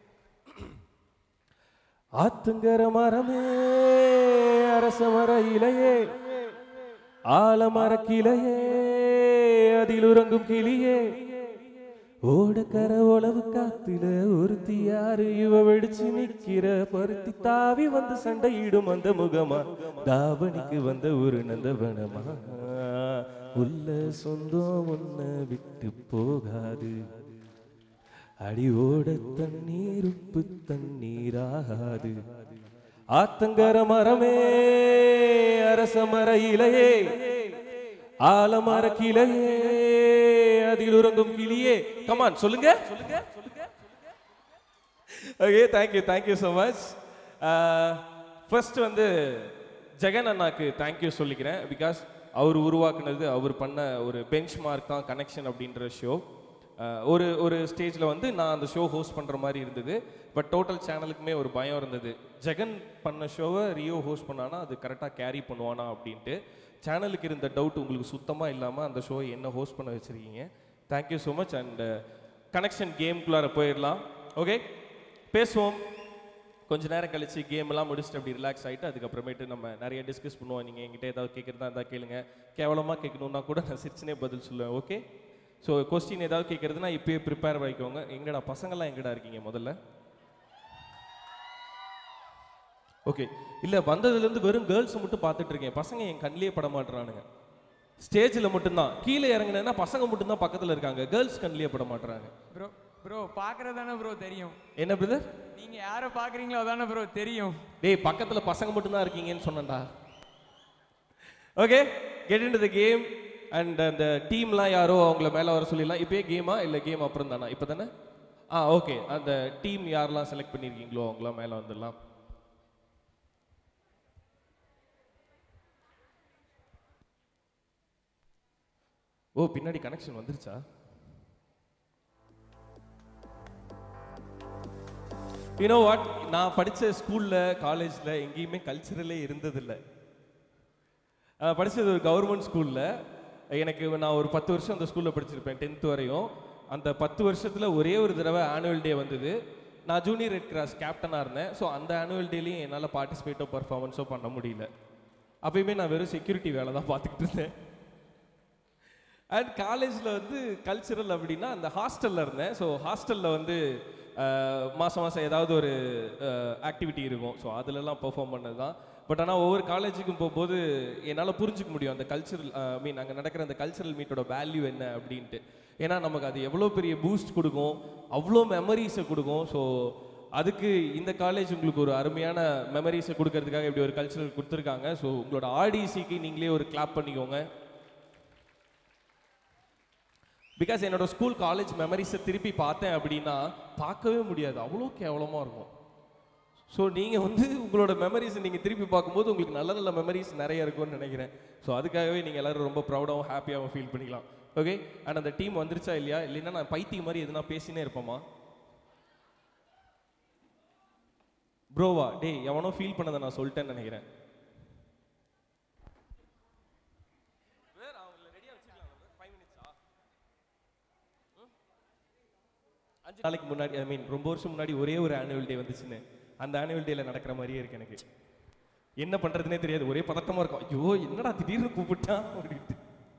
ஆத்துங்கர மரமே அரச மர இலையே ஆலமர கிளையே அதில் உறங்கும் கிளியே ஓடக்கர உளவு காத்துல ஒருத்தி யாரு இவ வெடிச்சு நிக்கிற பருத்தி தாவி வந்து சண்டையிடும் அந்த முகமா தாவணிக்கு வந்த ஒரு நந்தவனமா உள்ள சொந்தம் உன்ன விட்டு போகாது அடி ஓட தண்ணீர் உப்பு தண்ணீராகாது ஆத்தங்கர மரமே அரச மர இலையே ஆலமர கிளையே அதில் உறங்கும் கிளியே கமான் சொல்லுங்க okay thank you thank you so much first வந்து ஜெகன் அண்ணாக்கு தேங்க்யூ சொல்லிக்கிறேன் பிகாஸ் அவர் உருவாக்குனது அவர் பண்ண ஒரு பெஞ்ச் மார்க் தான் கனெக்ஷன் அப்படின்ற ஷோ ஒரு ஒரு ஸ்டேஜில் வந்து நான் அந்த ஷோ ஹோஸ்ட் பண்ணுற மாதிரி இருந்தது பட் டோட்டல் சேனலுக்குமே ஒரு பயம் இருந்தது ஜெகன் பண்ண ஷோவை ரியோ ஹோஸ்ட் பண்ணானா அது கரெக்டாக கேரி பண்ணுவானா அப்படின்ட்டு சேனலுக்கு இருந்த டவுட் உங்களுக்கு சுத்தமாக இல்லாமல் அந்த ஷோ என்ன ஹோஸ்ட் பண்ண வச்சுருக்கீங்க thank you so much and connection கேம்குள்ளார போயிடலாம் ஓகே பேசுவோம் கொஞ்ச நேரம் கழிச்சு கேம் எல்லாம் முடிச்சுட்டு அப்படி ரிலாக்ஸ் ஆகிட்டு அதுக்கப்புறமேட்டு நம்ம நிறைய டிஸ்கஸ் பண்ணுவோம் நீங்கள் என்கிட்ட ஏதாவது கேட்குறதா இருந்தால் கேளுங்க கேவலமாக கேட்கணுன்னா கூட நான் சிரிச்சுனே பதில் சொல்லுவேன் ஓகே ஸோ கொஸ்டின் ஏதாவது கேட்குறதுனா இப்பயே ப்ரிப்பேர் ஆகிக்கோங்க எங்கடா பசங்கள்லாம் எங்கடா இருக்கீங்க முதல்ல ஓகே இல்லை வந்ததுலேருந்து வெறும் கேர்ள்ஸ் மட்டும் பார்த்துட்டு இருக்கேன் பசங்க என் கண்ணிலே பட மாட்டுறானுங்க ஸ்டேஜில் மட்டும்தான் கீழே இறங்குனேன்னா பசங்க மட்டும்தான் பக்கத்தில் இருக்காங்க கேர்ள்ஸ் கண்ணிலே பட மாட்டுறாங்க ப்ரோ ப்ரோ பார்க்கறது தானே ப்ரோ தெரியும் என்ன பிரதர் நீங்க யாரை பார்க்குறீங்களோ அதானே ப்ரோ தெரியும் டேய் பக்கத்தில் பசங்க மட்டும்தான் இருக்கீங்கன்னு சொன்னேன்டா okay get in the game and அந்த டீம்லாம் யாரோ அவங்கள மேலே வர சொல்லிடலாம் இப்போயே கேமா இல்லை கேம் அப்புறம் தானா இப்போ தானே ஆ ஓகே அந்த டீம் யாரெல்லாம் செலக்ட் பண்ணியிருக்கீங்களோ அவங்களாம் மேலே வந்துடலாம் ஓ பின்னாடி கனெக்ஷன் வந்துருச்சா யூனோ வாட் நான் படித்த ஸ்கூலில் காலேஜில் எங்கேயுமே கல்ச்சரலே இருந்ததில்லை நான் படித்தது ஒரு கவர்மெண்ட் ஸ்கூலில் எனக்கு நான் ஒரு பத்து வருஷம் அந்த ஸ்கூலில் படிச்சிருப்பேன் டென்த் வரையும் அந்த பத்து வருஷத்தில் ஒரே ஒரு தடவை ஆனுவல் டே வந்தது நான் ஜூனியர் ரெட் கிராஸ் கேப்டனாக இருந்தேன் ஸோ அந்த ஆனுவல் டேலையும் என்னால் பார்ட்டிசிபேட்டோ பர்ஃபார்மன்ஸோ பண்ண முடியல அப்பயுமே நான் வெறும் செக்யூரிட்டி வேலை தான் பார்த்துக்கிட்டு இருந்தேன் அண்ட் காலேஜில் வந்து கல்ச்சுரல் அப்படின்னா அந்த ஹாஸ்டலில் இருந்தேன் ஸோ ஹாஸ்டலில் வந்து மாதம் மாதம் ஏதாவது ஒரு ஆக்டிவிட்டி இருக்கும் ஸோ அதிலெல்லாம் பெர்ஃபார்ம் பண்ணது தான் பட் ஆனால் ஒவ்வொரு காலேஜுக்கும் போகும்போது என்னால் புரிஞ்சுக்க முடியும் அந்த கல்ச்சரல் ஐ மீன் அங்கே நடக்கிற அந்த கல்ச்சரல் மீட்டோட வேல்யூ என்ன அப்படின்ட்டு ஏன்னா நமக்கு அது எவ்வளோ பெரிய பூஸ்ட் கொடுக்கும் அவ்வளோ மெமரிஸை கொடுக்கும் ஸோ அதுக்கு இந்த காலேஜ் உங்களுக்கு ஒரு அருமையான மெமரிஸை கொடுக்கறதுக்காக இப்படி ஒரு கல்ச்சரல் கொடுத்துருக்காங்க ஸோ உங்களோட ஆர்டிசிக்கு நீங்களே ஒரு கிளாப் பண்ணிக்கோங்க பிகாஸ் என்னோட ஸ்கூல் காலேஜ் மெமரிஸை திருப்பி பார்த்தேன் அப்படின்னா பார்க்கவே முடியாது அவ்வளோ கேவலமாக இருக்கும் ஸோ நீங்கள் வந்து உங்களோட மெமரிஸை நீங்கள் திருப்பி பார்க்கும்போது உங்களுக்கு நல்ல நல்ல மெமரிஸ் நிறைய இருக்கும்னு நினைக்கிறேன் ஸோ அதுக்காகவே நீங்கள் எல்லாரும் ரொம்ப ப்ரௌடாகவும் ஹாப்பியாகவும் ஃபீல் பண்ணிக்கலாம் ஓகே அண்ட் அந்த டீம் வந்துருச்சா இல்லையா இல்லைன்னா நான் பைத்தியம் மாதிரி எதுனா பேசினே இருப்போமா ப்ரோவா டேய் எவனோ ஃபீல் பண்ணதை நான் சொல்லிட்டேன்னு நினைக்கிறேன் அஞ்சு நாளைக்கு முன்னாடி ஐ மீன் ரொம்ப வருஷம் முன்னாடி ஒரே ஒரு ஆனுவல் டே வந்துச்சுன்னு அந்த ஆனுவல் டேல நடக்கிற மாதிரியே இருக்கு எனக்கு என்ன பண்றதுனே தெரியாது ஒரே பதட்டமா இருக்கும் ஐயோ என்னடா திடீர்னு கூப்பிட்டான் அப்படின்ட்டு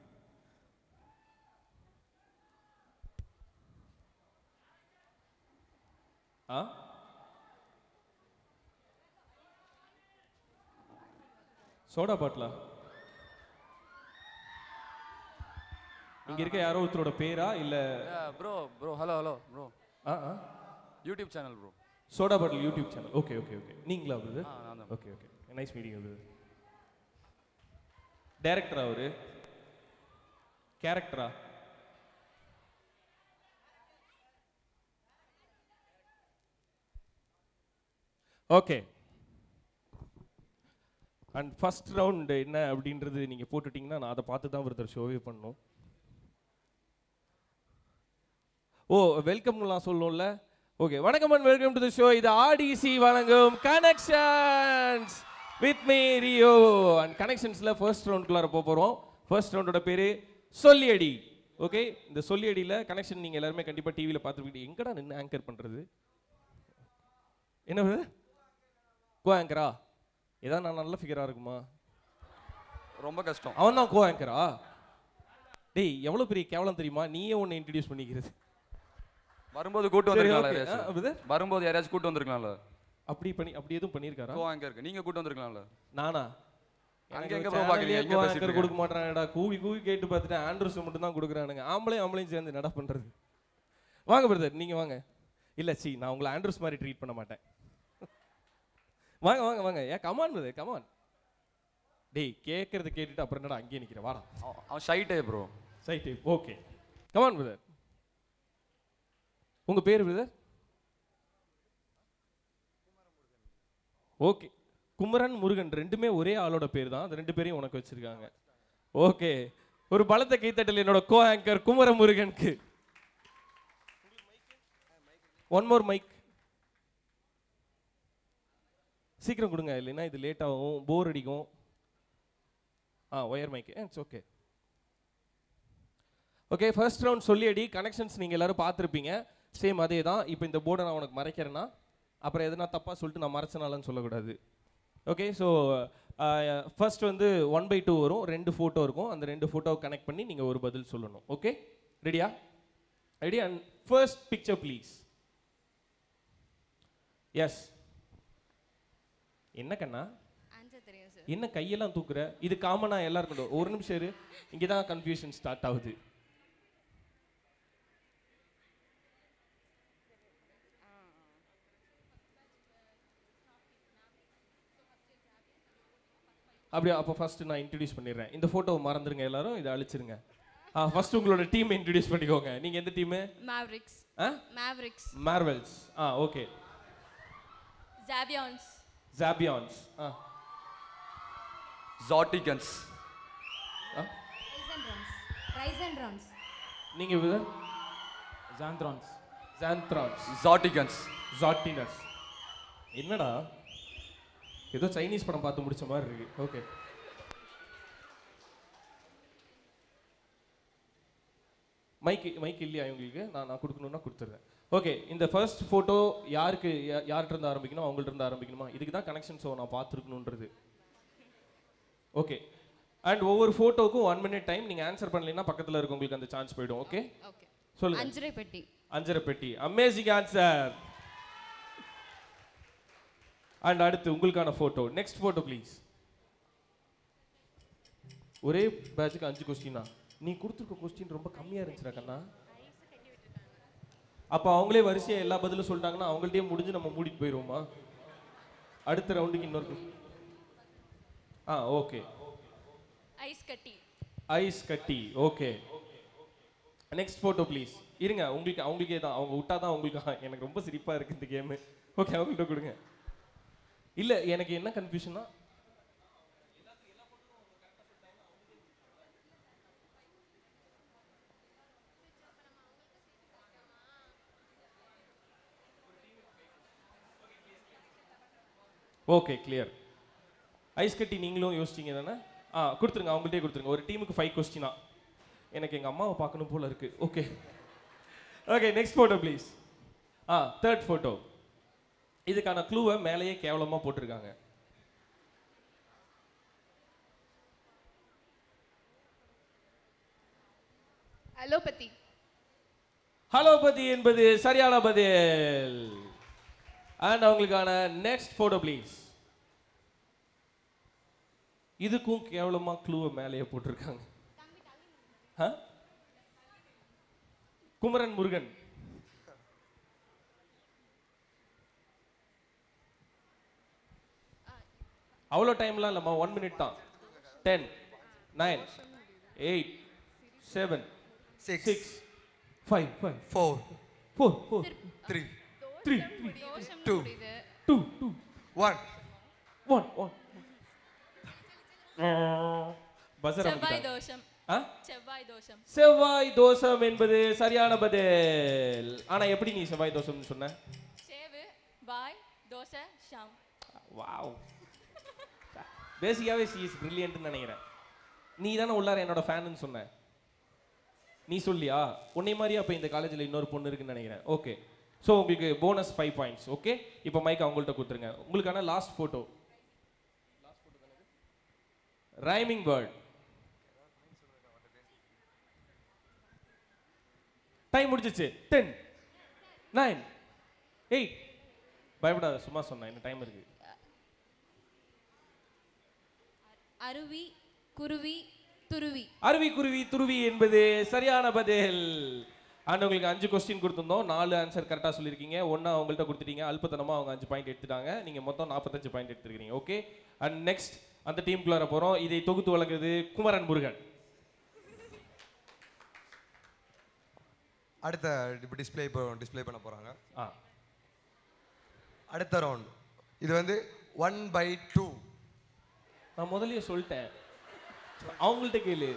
ஆ சோடா பாட்டிலா இங்க இருக்க யாரோ ஒருத்தரோட பேரா இல்ல bro bro hello hello bro ஆ ஆ YouTube channel bro soda bottle YouTube channel okay okay okay நீங்களா அவரு ஆ, நான் தான். ஓகே ஓகே நைஸ் மீட்டிங் அவரு டைரக்டரா அவரு கேரக்டரா ஓகே அண்ட் ஃபர்ஸ்ட் ரவுண்ட் என்ன அப்படின்றது நீங்கள் போட்டுட்டீங்கன்னா நான் அதை பார்த்து தான் ஒருத்தர் ஷோவே பண்ணணும் ஓ வெல்கம்லாம் சொல்லணும்ல ஓகே வணக்கம் and welcome to the show இது ஆடிசி வழங்கும் connections with me Rio and கனெக்ஷன்ஸில் ஃபர்ஸ்ட் ரவுண்டுக்குள்ளார போக போகிறோம் ஃபர்ஸ்ட் ரவுண்டோட பேர் சொல்லியடி ஓகே இந்த சொல்லியடியில் கனெக்ஷன் நீங்கள் எல்லாருமே கண்டிப்பாக டிவியில் பார்த்துருப்பீங்க எங்கடா நின்று ஆங்கர் பண்ணுறது என்ன கோ ஆங்கரா ஏதாவது நான் நல்ல ஃபிகராக இருக்குமா ரொம்ப கஷ்டம் அவன் தான் கோ ஆங்கரா டேய் எவ்வளோ பெரிய கேவலம் தெரியுமா நீயே ஒன்று இன்ட்ரடியூஸ் பண்ணிக்கிறது வரும்போது கூட்டு சரி, வந்திருக்கலாம்ல okay. ஆ, brother? யாராச்சும் வரும்போது யாராச்சும் கூட்டு வந்திருக்கலாம்ல அப்படி பண்ணி அப்படி எதுவும் பண்ணியிருக்காரா கோ அங்க இருக்கு நீங்க கூட்டு வந்திருக்கலாம்ல நானா அங்க எனக்கு எங்க channel bro பாக்குறீங்க லயே எங்க go பேசிட்டு anchor இருக்கீங்க? கொடுக்க மாட்டானடா கூவி கூவி கேட்டு பார்த்துட்டு ஆண்ட்ரூஸ் மட்டும் தான் கொடுக்குறானுங்க ஆம்பளையும் ஆம்பளையும் சேர்ந்து என்னடா பண்றது வாங்க பிரதர் நீங்க வாங்க இல்ல சி நான் உங்களை ஆண்ட்ரூஸ் மாதிரி ட்ரீட் பண்ண மாட்டேன் வாங்க வாங்க வாங்க ஏன் கமான் பிரதர் கமான் டேய் கேட்கறத கேட்டுட்டு அப்புறம் என்னடா அங்கேயே நிக்கிறேன் வாடா அவன் shy type bro shy type okay come on brother உங்க பேர் பிரதர் ஓகே குமரன் முருகன் ரெண்டுமே ஒரே ஆளோட பேர் தான் அந்த ரெண்டு பேரையும் உனக்கு வச்சிருக்காங்க ஓகே ஒரு பலத்த கைத்தட்டல் என்னோட கோ ஆங்கர் குமர முருகனுக்கு ஒன் மோர் மைக் சீக்கிரம் கொடுங்க இல்லைன்னா இது லேட் ஆகும் போர் அடிக்கும் ஆ wire mic it's okay okay first round சொல்லியடி கனெக்ஷன்ஸ் நீங்கள் எல்லாரும் பார்த்துருப்பீங்க சேம் அதே தான் இப்போ இந்த போர்டை நான் உனக்கு மறைக்கிறேன்னா அப்புறம் எதனா தப்பாக சொல்லிட்டு நான் மறைச்சனாலன்னு சொல்லக்கூடாது ஓகே ஸோ ஃபர்ஸ்ட் வந்து ஒன் பை டூ வரும் ரெண்டு ஃபோட்டோ இருக்கும் அந்த ரெண்டு ஃபோட்டோவை கனெக்ட் பண்ணி நீங்கள் ஒரு பதில் சொல்லணும் ஓகே ரெடியா ready and first picture please yes என்ன கண்ணா என்ன கையெல்லாம் தூக்குற இது காமனா எல்லாருக்கும் ஒரு நிமிஷம் இரு இங்கே தான் கன்ஃபியூஷன் ஸ்டார்ட் ஆகுது அப்படியே அப்போ ஃபர்ஸ்ட் நான் இன்ட்ரடியூஸ் பண்ணிடுறேன் இந்த ஃபோட்டோவை மறந்துருங்க எல்லாரும் இதை அழிச்சிருங்க ஆ ஃபர்ஸ்ட் உங்களோட டீம் இன்ட்ரடியூஸ் பண்ணிக்கோங்க நீங்க எந்த டீம் Mavericks. ஆ Mavericks. மார்வெல்ஸ் ஆ ஓகே Zabions. ஜாபியான்ஸ் ஆ ஜாட்டிகன்ஸ் Rise and runs. நீங்க விதர் ஜாந்த்ரான்ஸ் ஜாந்த்ரான்ஸ் ஜாட்டிகன்ஸ் ஜாட்டினஸ் என்னடா ஏதோ சைனீஸ் படம் பார்த்து முடிச்ச மாதிரி இருக்கு ஓகே மைக் மைக் இல்லையா இவங்களுக்கு நான் நான் கொடுக்கணும்னா கொடுத்துட்றேன் ஓகே இந்த ஃபர்ஸ்ட் ஃபோட்டோ யாருக்கு யா- யார்கிட்ட இருந்து ஆரம்பிக்கணும் அவங்கள்ட்ட இருந்து ஆரம்பிக்கணுமா இதுக்கு தான் கனெக்ஷன் ஷோ நான் பார்த்துருக்கணுன்றது ஓகே அண்ட் ஒவ்வொரு ஃபோட்டோக்கும் ஒன் மினிட் டைம் நீங்கள் ஆன்சர் பண்ணலைன்னா பக்கத்தில் இருக்கவங்களுக்கு அந்த சான்ஸ் போயிடும் ஓகே Okay. சொல்லுங்க அஞ்சரை பெட்டி அஞ்சரை பெட்டி அமேசிங் ஆன்சர் அண்ட் அடுத்து உங்களுக்கான ஃபோட்டோ நெக்ஸ்ட் ஃபோட்டோ ப்ளீஸ் ஒரே பேட்சுக்கு அஞ்சு கொஸ்டினா நீ கொடுத்துருக்க கொஸ்டின் ரொம்ப கம்மியா இருந்துச்சுடா கண்ணா அப்போ அவங்களே வரிசையா எல்லா பதிலும் சொல்லிட்டாங்கன்னா அவங்கள்ட்டயே முடிஞ்சு நம்ம மூடிட்டு போயிடுவோமா அடுத்த ரவுண்டுக்கு இன்னொரு question. ஆ ஓகே ஐஸ் கட்டி ஐஸ் கட்டி ஓகே நெக்ஸ்ட் ஃபோட்டோ ப்ளீஸ் இருங்க உங்களுக்கு அவங்களுக்கே தான் அவங்க விட்டா தான் உங்களுக்கு எனக்கு ரொம்ப சிரிப்பா இருக்கு இந்த கேமு ஓகே அவங்கள்ட்ட கொடுங்க இல்ல எனக்கு என்ன கன்ஃபியூஷனா ஓகே கிளியர் ஐஸ் கட்டி நீங்களும் யோசிச்சீங்க தானே ஆ கொடுத்துருங்க அவங்கள்ட்டே கொடுத்துருங்க ஒரு டீமுக்கு ஃபைவ் கொஸ்டினா எனக்கு எங்கள் அம்மாவை பார்க்கணும் போல இருக்கு okay okay next photo please ஆ தேர்ட் ஃபோட்டோ இதுக்கான க்ளூவை மேலேயே கேவலமாக போட்டிருக்காங்க அலோபதி ஹலோபதி என்பது சரியான பதில் அண்ட் அவங்களுக்கான நெக்ஸ்ட் ஃபோட்டோ ப்ளீஸ் இதுக்கும் கேவலமா க்ளூவை மேலேயே போட்டிருக்காங்க ஆ? குமரன் முருகன் அவ்வளோ டைம்லாம் இல்லைம்மா ஒன் மினிட் தான் ten nine eight seven six six five five four four four three three two two two one one one buzzer செவ்வாய் தோஷம் ஆ செவ்வாய் தோஷம் செவ்வாய் தோஷம் என்பது சரியான பதில் ஆனா எப்படி நீ செவ்வாய் தோஷம்னு சொன்ன சேவு வாய் தோசை ஷாம் வாவ் பேசிக்காவே சி இஸ் பிரில்லியன்ட்னு நினைக்கிறேன் நீ தானே உள்ளார என்னோட ஃபேனுன்னு சொன்ன நீ சொல்லியா உன்னை மாதிரியா அப்போ இந்த காலேஜில் இன்னொரு பொண்ணு இருக்குன்னு நினைக்கிறேன் ஓகே ஸோ உங்களுக்கு போனஸ் ஃபைவ் பாயிண்ட்ஸ் ஓகே இப்போ மைக் அவங்கள்ட்ட கொடுத்துருங்க உங்களுக்கான last photo rhyming word time முடிஞ்சிச்சு டென் நைன் எயிட் பயப்படாத சும்மா சொன்னேன் இன்னும் டைம் இருக்கு அருவி குருவி துருவி அருவி குருவி துருவி என்பது சரியான பதில் அண்ட் உங்களுக்கு அஞ்சு கொஸ்டின் கொடுத்துருந்தோம் நாலு ஆன்சர் கரெக்டாக சொல்லியிருக்கீங்க ஒன்றா அவங்கள்ட்ட கொடுத்துட்டீங்க அல்பத்தனமாக அவங்க அஞ்சு பாயிண்ட் எடுத்துட்டாங்க நீங்கள் மொத்தம் நாற்பத்தஞ்சு பாயிண்ட் எடுத்துருக்கீங்க ஓகே அண்ட் நெக்ஸ்ட் அந்த டீமுக்குள்ளார போகிறோம் இதை தொகுத்து வழங்குறது குமரன் முருகன் அடுத்த இப்போ டிஸ்ப்ளே இப்போ டிஸ்ப்ளே பண்ண போகிறாங்க ஆ அடுத்த ரவுண்ட் இது வந்து ஒன் பை டூ நான் முதல்லயே சொல்லிட்டேன் அவங்கள்ட்ட கேளு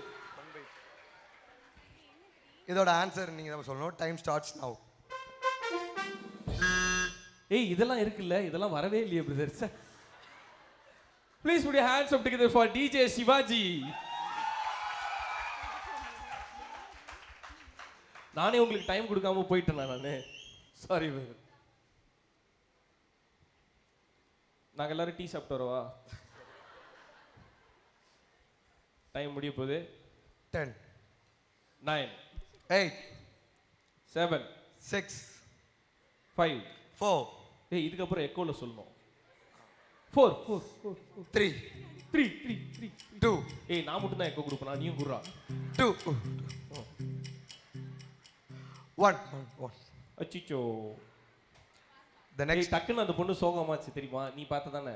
இதோட ஆன்சர் நீங்கள் தான் சொல்லணும் டைம் ஸ்டார்ட்ஸ் நவ் ஏய் இதெல்லாம் இருக்குல்ல இதெல்லாம் வரவே இல்லையே brother sir please put hands up together for DJ Sivaji நானே உங்களுக்கு டைம் கொடுக்காம போயிட்டேன் நான் சாரி பிரதர் நாங்க எல்லாரும் டீ சாப்பிட்டு வரவா டைம் முடிய போகுது ten nine eight seven six five four ஏய் இதுக்கப்புறம் எக்கோவில் சொல்லணும் four four four three three three three two ஏய் நான் மட்டும் தான் எக்கோ கொடுப்பேன் நீயும் குடுறா டூ ஒன் ஒன் அச்சிச்சோ The next டக்குன்னு அந்த பொண்ணு சோகமாச்சு தெரியுமா நீ பார்த்த தானே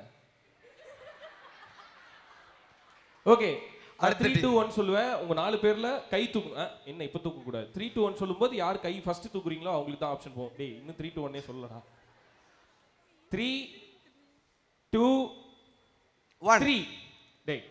ஓகே அடுத்த த்ரீ team. டூ ஒன் சொல்லுவேன் உங்க நாலு பேர்ல கை தூக்கு அஹ், என்ன இப்ப தூக்க கூடாது த்ரீ டூ ஒன் சொல்லும்போது யார் கை ஃபர்ஸ்ட் தூக்குறீங்களோ அவங்களுக்கு தான் ஆப்ஷன் போகும் டேய் இன்னும் த்ரீ டூ ஒன்னே சொல்லடா த்ரீ டூ ஒன் த்ரீ டேய்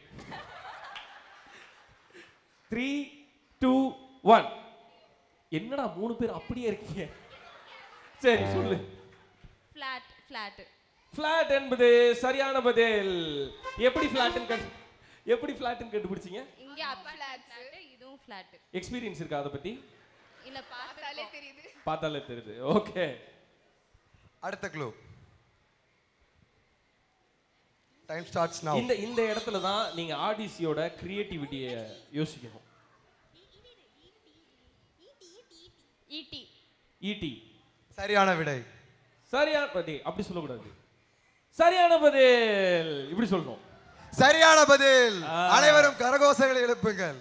த்ரீ டூ ஒன் என்னடா மூணு பேர் அப்படியே இருக்கீங்க சரி சொல்லு ஃப்ளாட் ஃப்ளாட் ஃபிளாட் என்பது சரியான பதில் எப்படி ஃபிளாட்னு கண்டு எப்படி ஃபிளாட்னு கண்டுபிடிச்சீங்க இங்க அப் ஃப்ளாட் இதுவும் ஃப்ளாட் எக்ஸ்பீரியன்ஸ் இருக்கா அதை பத்தி இல்ல பார்த்தாலே தெரியுது பார்த்தாலே தெரியுது ஓகே அடுத்த க்ளூ டைம் ஸ்டார்ட்ஸ் நவ் இந்த இந்த இடத்துல தான் நீங்க ஆடிசியோட கிரியேட்டிவிட்டியை யோசிக்கணும் ஈட்டி ஈடி சரியான விடை சரியான பதில் அப்படி சொல்லக்கூடாது சரியான பதில் இப்படி சொல்லணும் சரியான பதில் அனைவரும் கரகோசங்களை எழுப்புங்கள்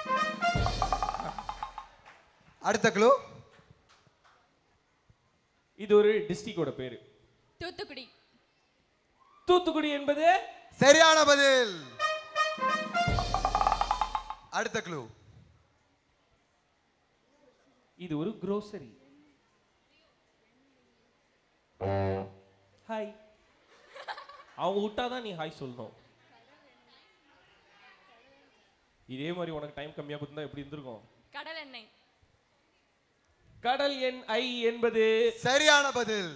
அடுத்த க்ளூ இது ஒரு டிஸ்ட்ரிக்டோட பேரு தூத்துக்குடி தூத்துக்குடி என்பது சரியான பதில் அடுத்த க்ளூ இது ஒரு grocery ஹாய் அவங்க விட்டாதான் நீ ஹாய் சொல்லணும் இதே மாதிரி உனக்கு டைம் கம்மியா கொடுத்தா எப்படி இருந்திருக்கும் கடல் எண்ணெய் கடல் எண் ஐ என்பது சரியான பதில்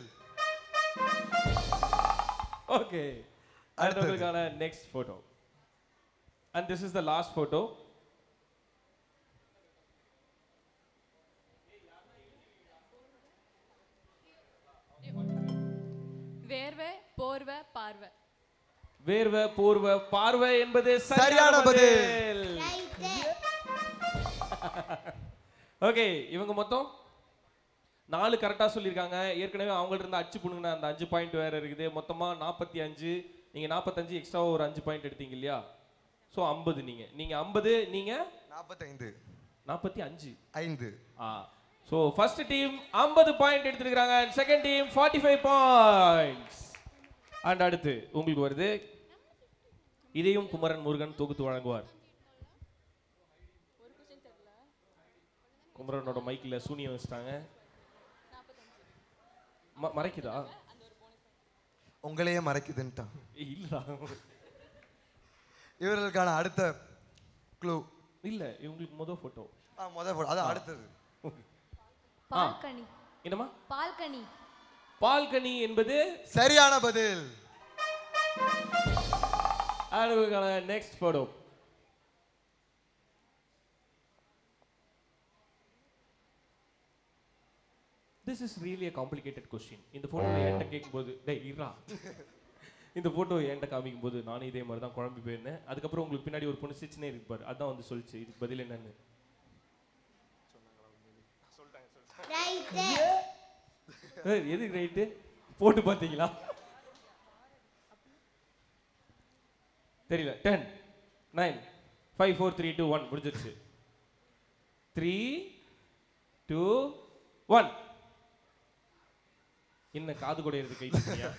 ஓகே அடுத்தவங்களுக்கான next photo and this is the last photo வேர்வை போர்வை பார்வை வேர்வை போர்வை பார்வை என்பது சரியான சரியான பதில். பதில் ஓகே இவங்க மொத்தம் நாலு கரெக்டாக சொல்லியிருக்காங்க ஏற்கனவே அவங்கள்ட்ட இருந்து அச்சு புடுங்கின அந்த அஞ்சு பாயிண்ட் வேற இருக்குது மொத்தமாக நாற்பத்தி அஞ்சு நீங்கள் நாற்பத்தஞ்சு எக்ஸ்ட்ரா ஒரு அஞ்சு பாயிண்ட் எடுத்தீங்க இல்லையா ஸோ ஐம்பது நீங்கள் நீங்கள் ஐம்பது நீங்கள் நாற்பத்தைந்து நாற்பத்தி அஞ்சு ஐந்து ஆ ஸோ ஃபர்ஸ்ட் டீம் ஐம்பது பாயிண்ட் எடுத்துருக்காங்க second team forty five points and அடுத்து உங்களுக்கு வருது இதையும் குமரன் முருகன் தொகுத்து வழங்குவார் குமரனோட மைக்கில் சூனியம் வச்சுட்டாங்க ம- மறைக்குதா உங்களையே மறைக்குதுன்ட்டான் இல்லடா இவர்களுக்கான அடுத்த க்ளூ இல்ல இவங்களுக்கு முத போட்டோ ஆ முத photo. அதான் அடுத்தது பால்கனி என்னம்மா பால்கனி பால்கனி என்பது சரியான பதில் அடுக்கான next photo this is really a complicated question இந்த போட்டோ என்கிட்ட கேட்கும்போது டேய் இருடா இந்த போட்டோ என்கிட்ட காமிக்கும் போது நானும் இதே மாதிரி தான் குழம்பி போயிருந்தேன் அதுக்கப்புறம் உங்களுக்கு பின்னாடி ஒரு பொண்ணு சிரிச்சுனே இருப்பார் அதான் வந்து சொல்லிச்சு இதுக்கு பதில் என்னன்னு ஏய், எதுக்கு ரைட்டு போட்டு பார்த்தீங்களா தெரியல ten nine five four three two one முடிஞ்சிருச்சு த்ரீ டூ ஒன் என்ன காது குடையிறது கை தட்டியா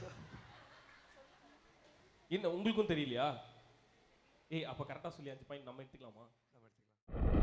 என்ன உங்களுக்கும் தெரியலையா ஏய் அப்ப கரெக்டா சொல்லி அஞ்சு பாயிண்ட் நம்ம எடுத்துக்கலாமா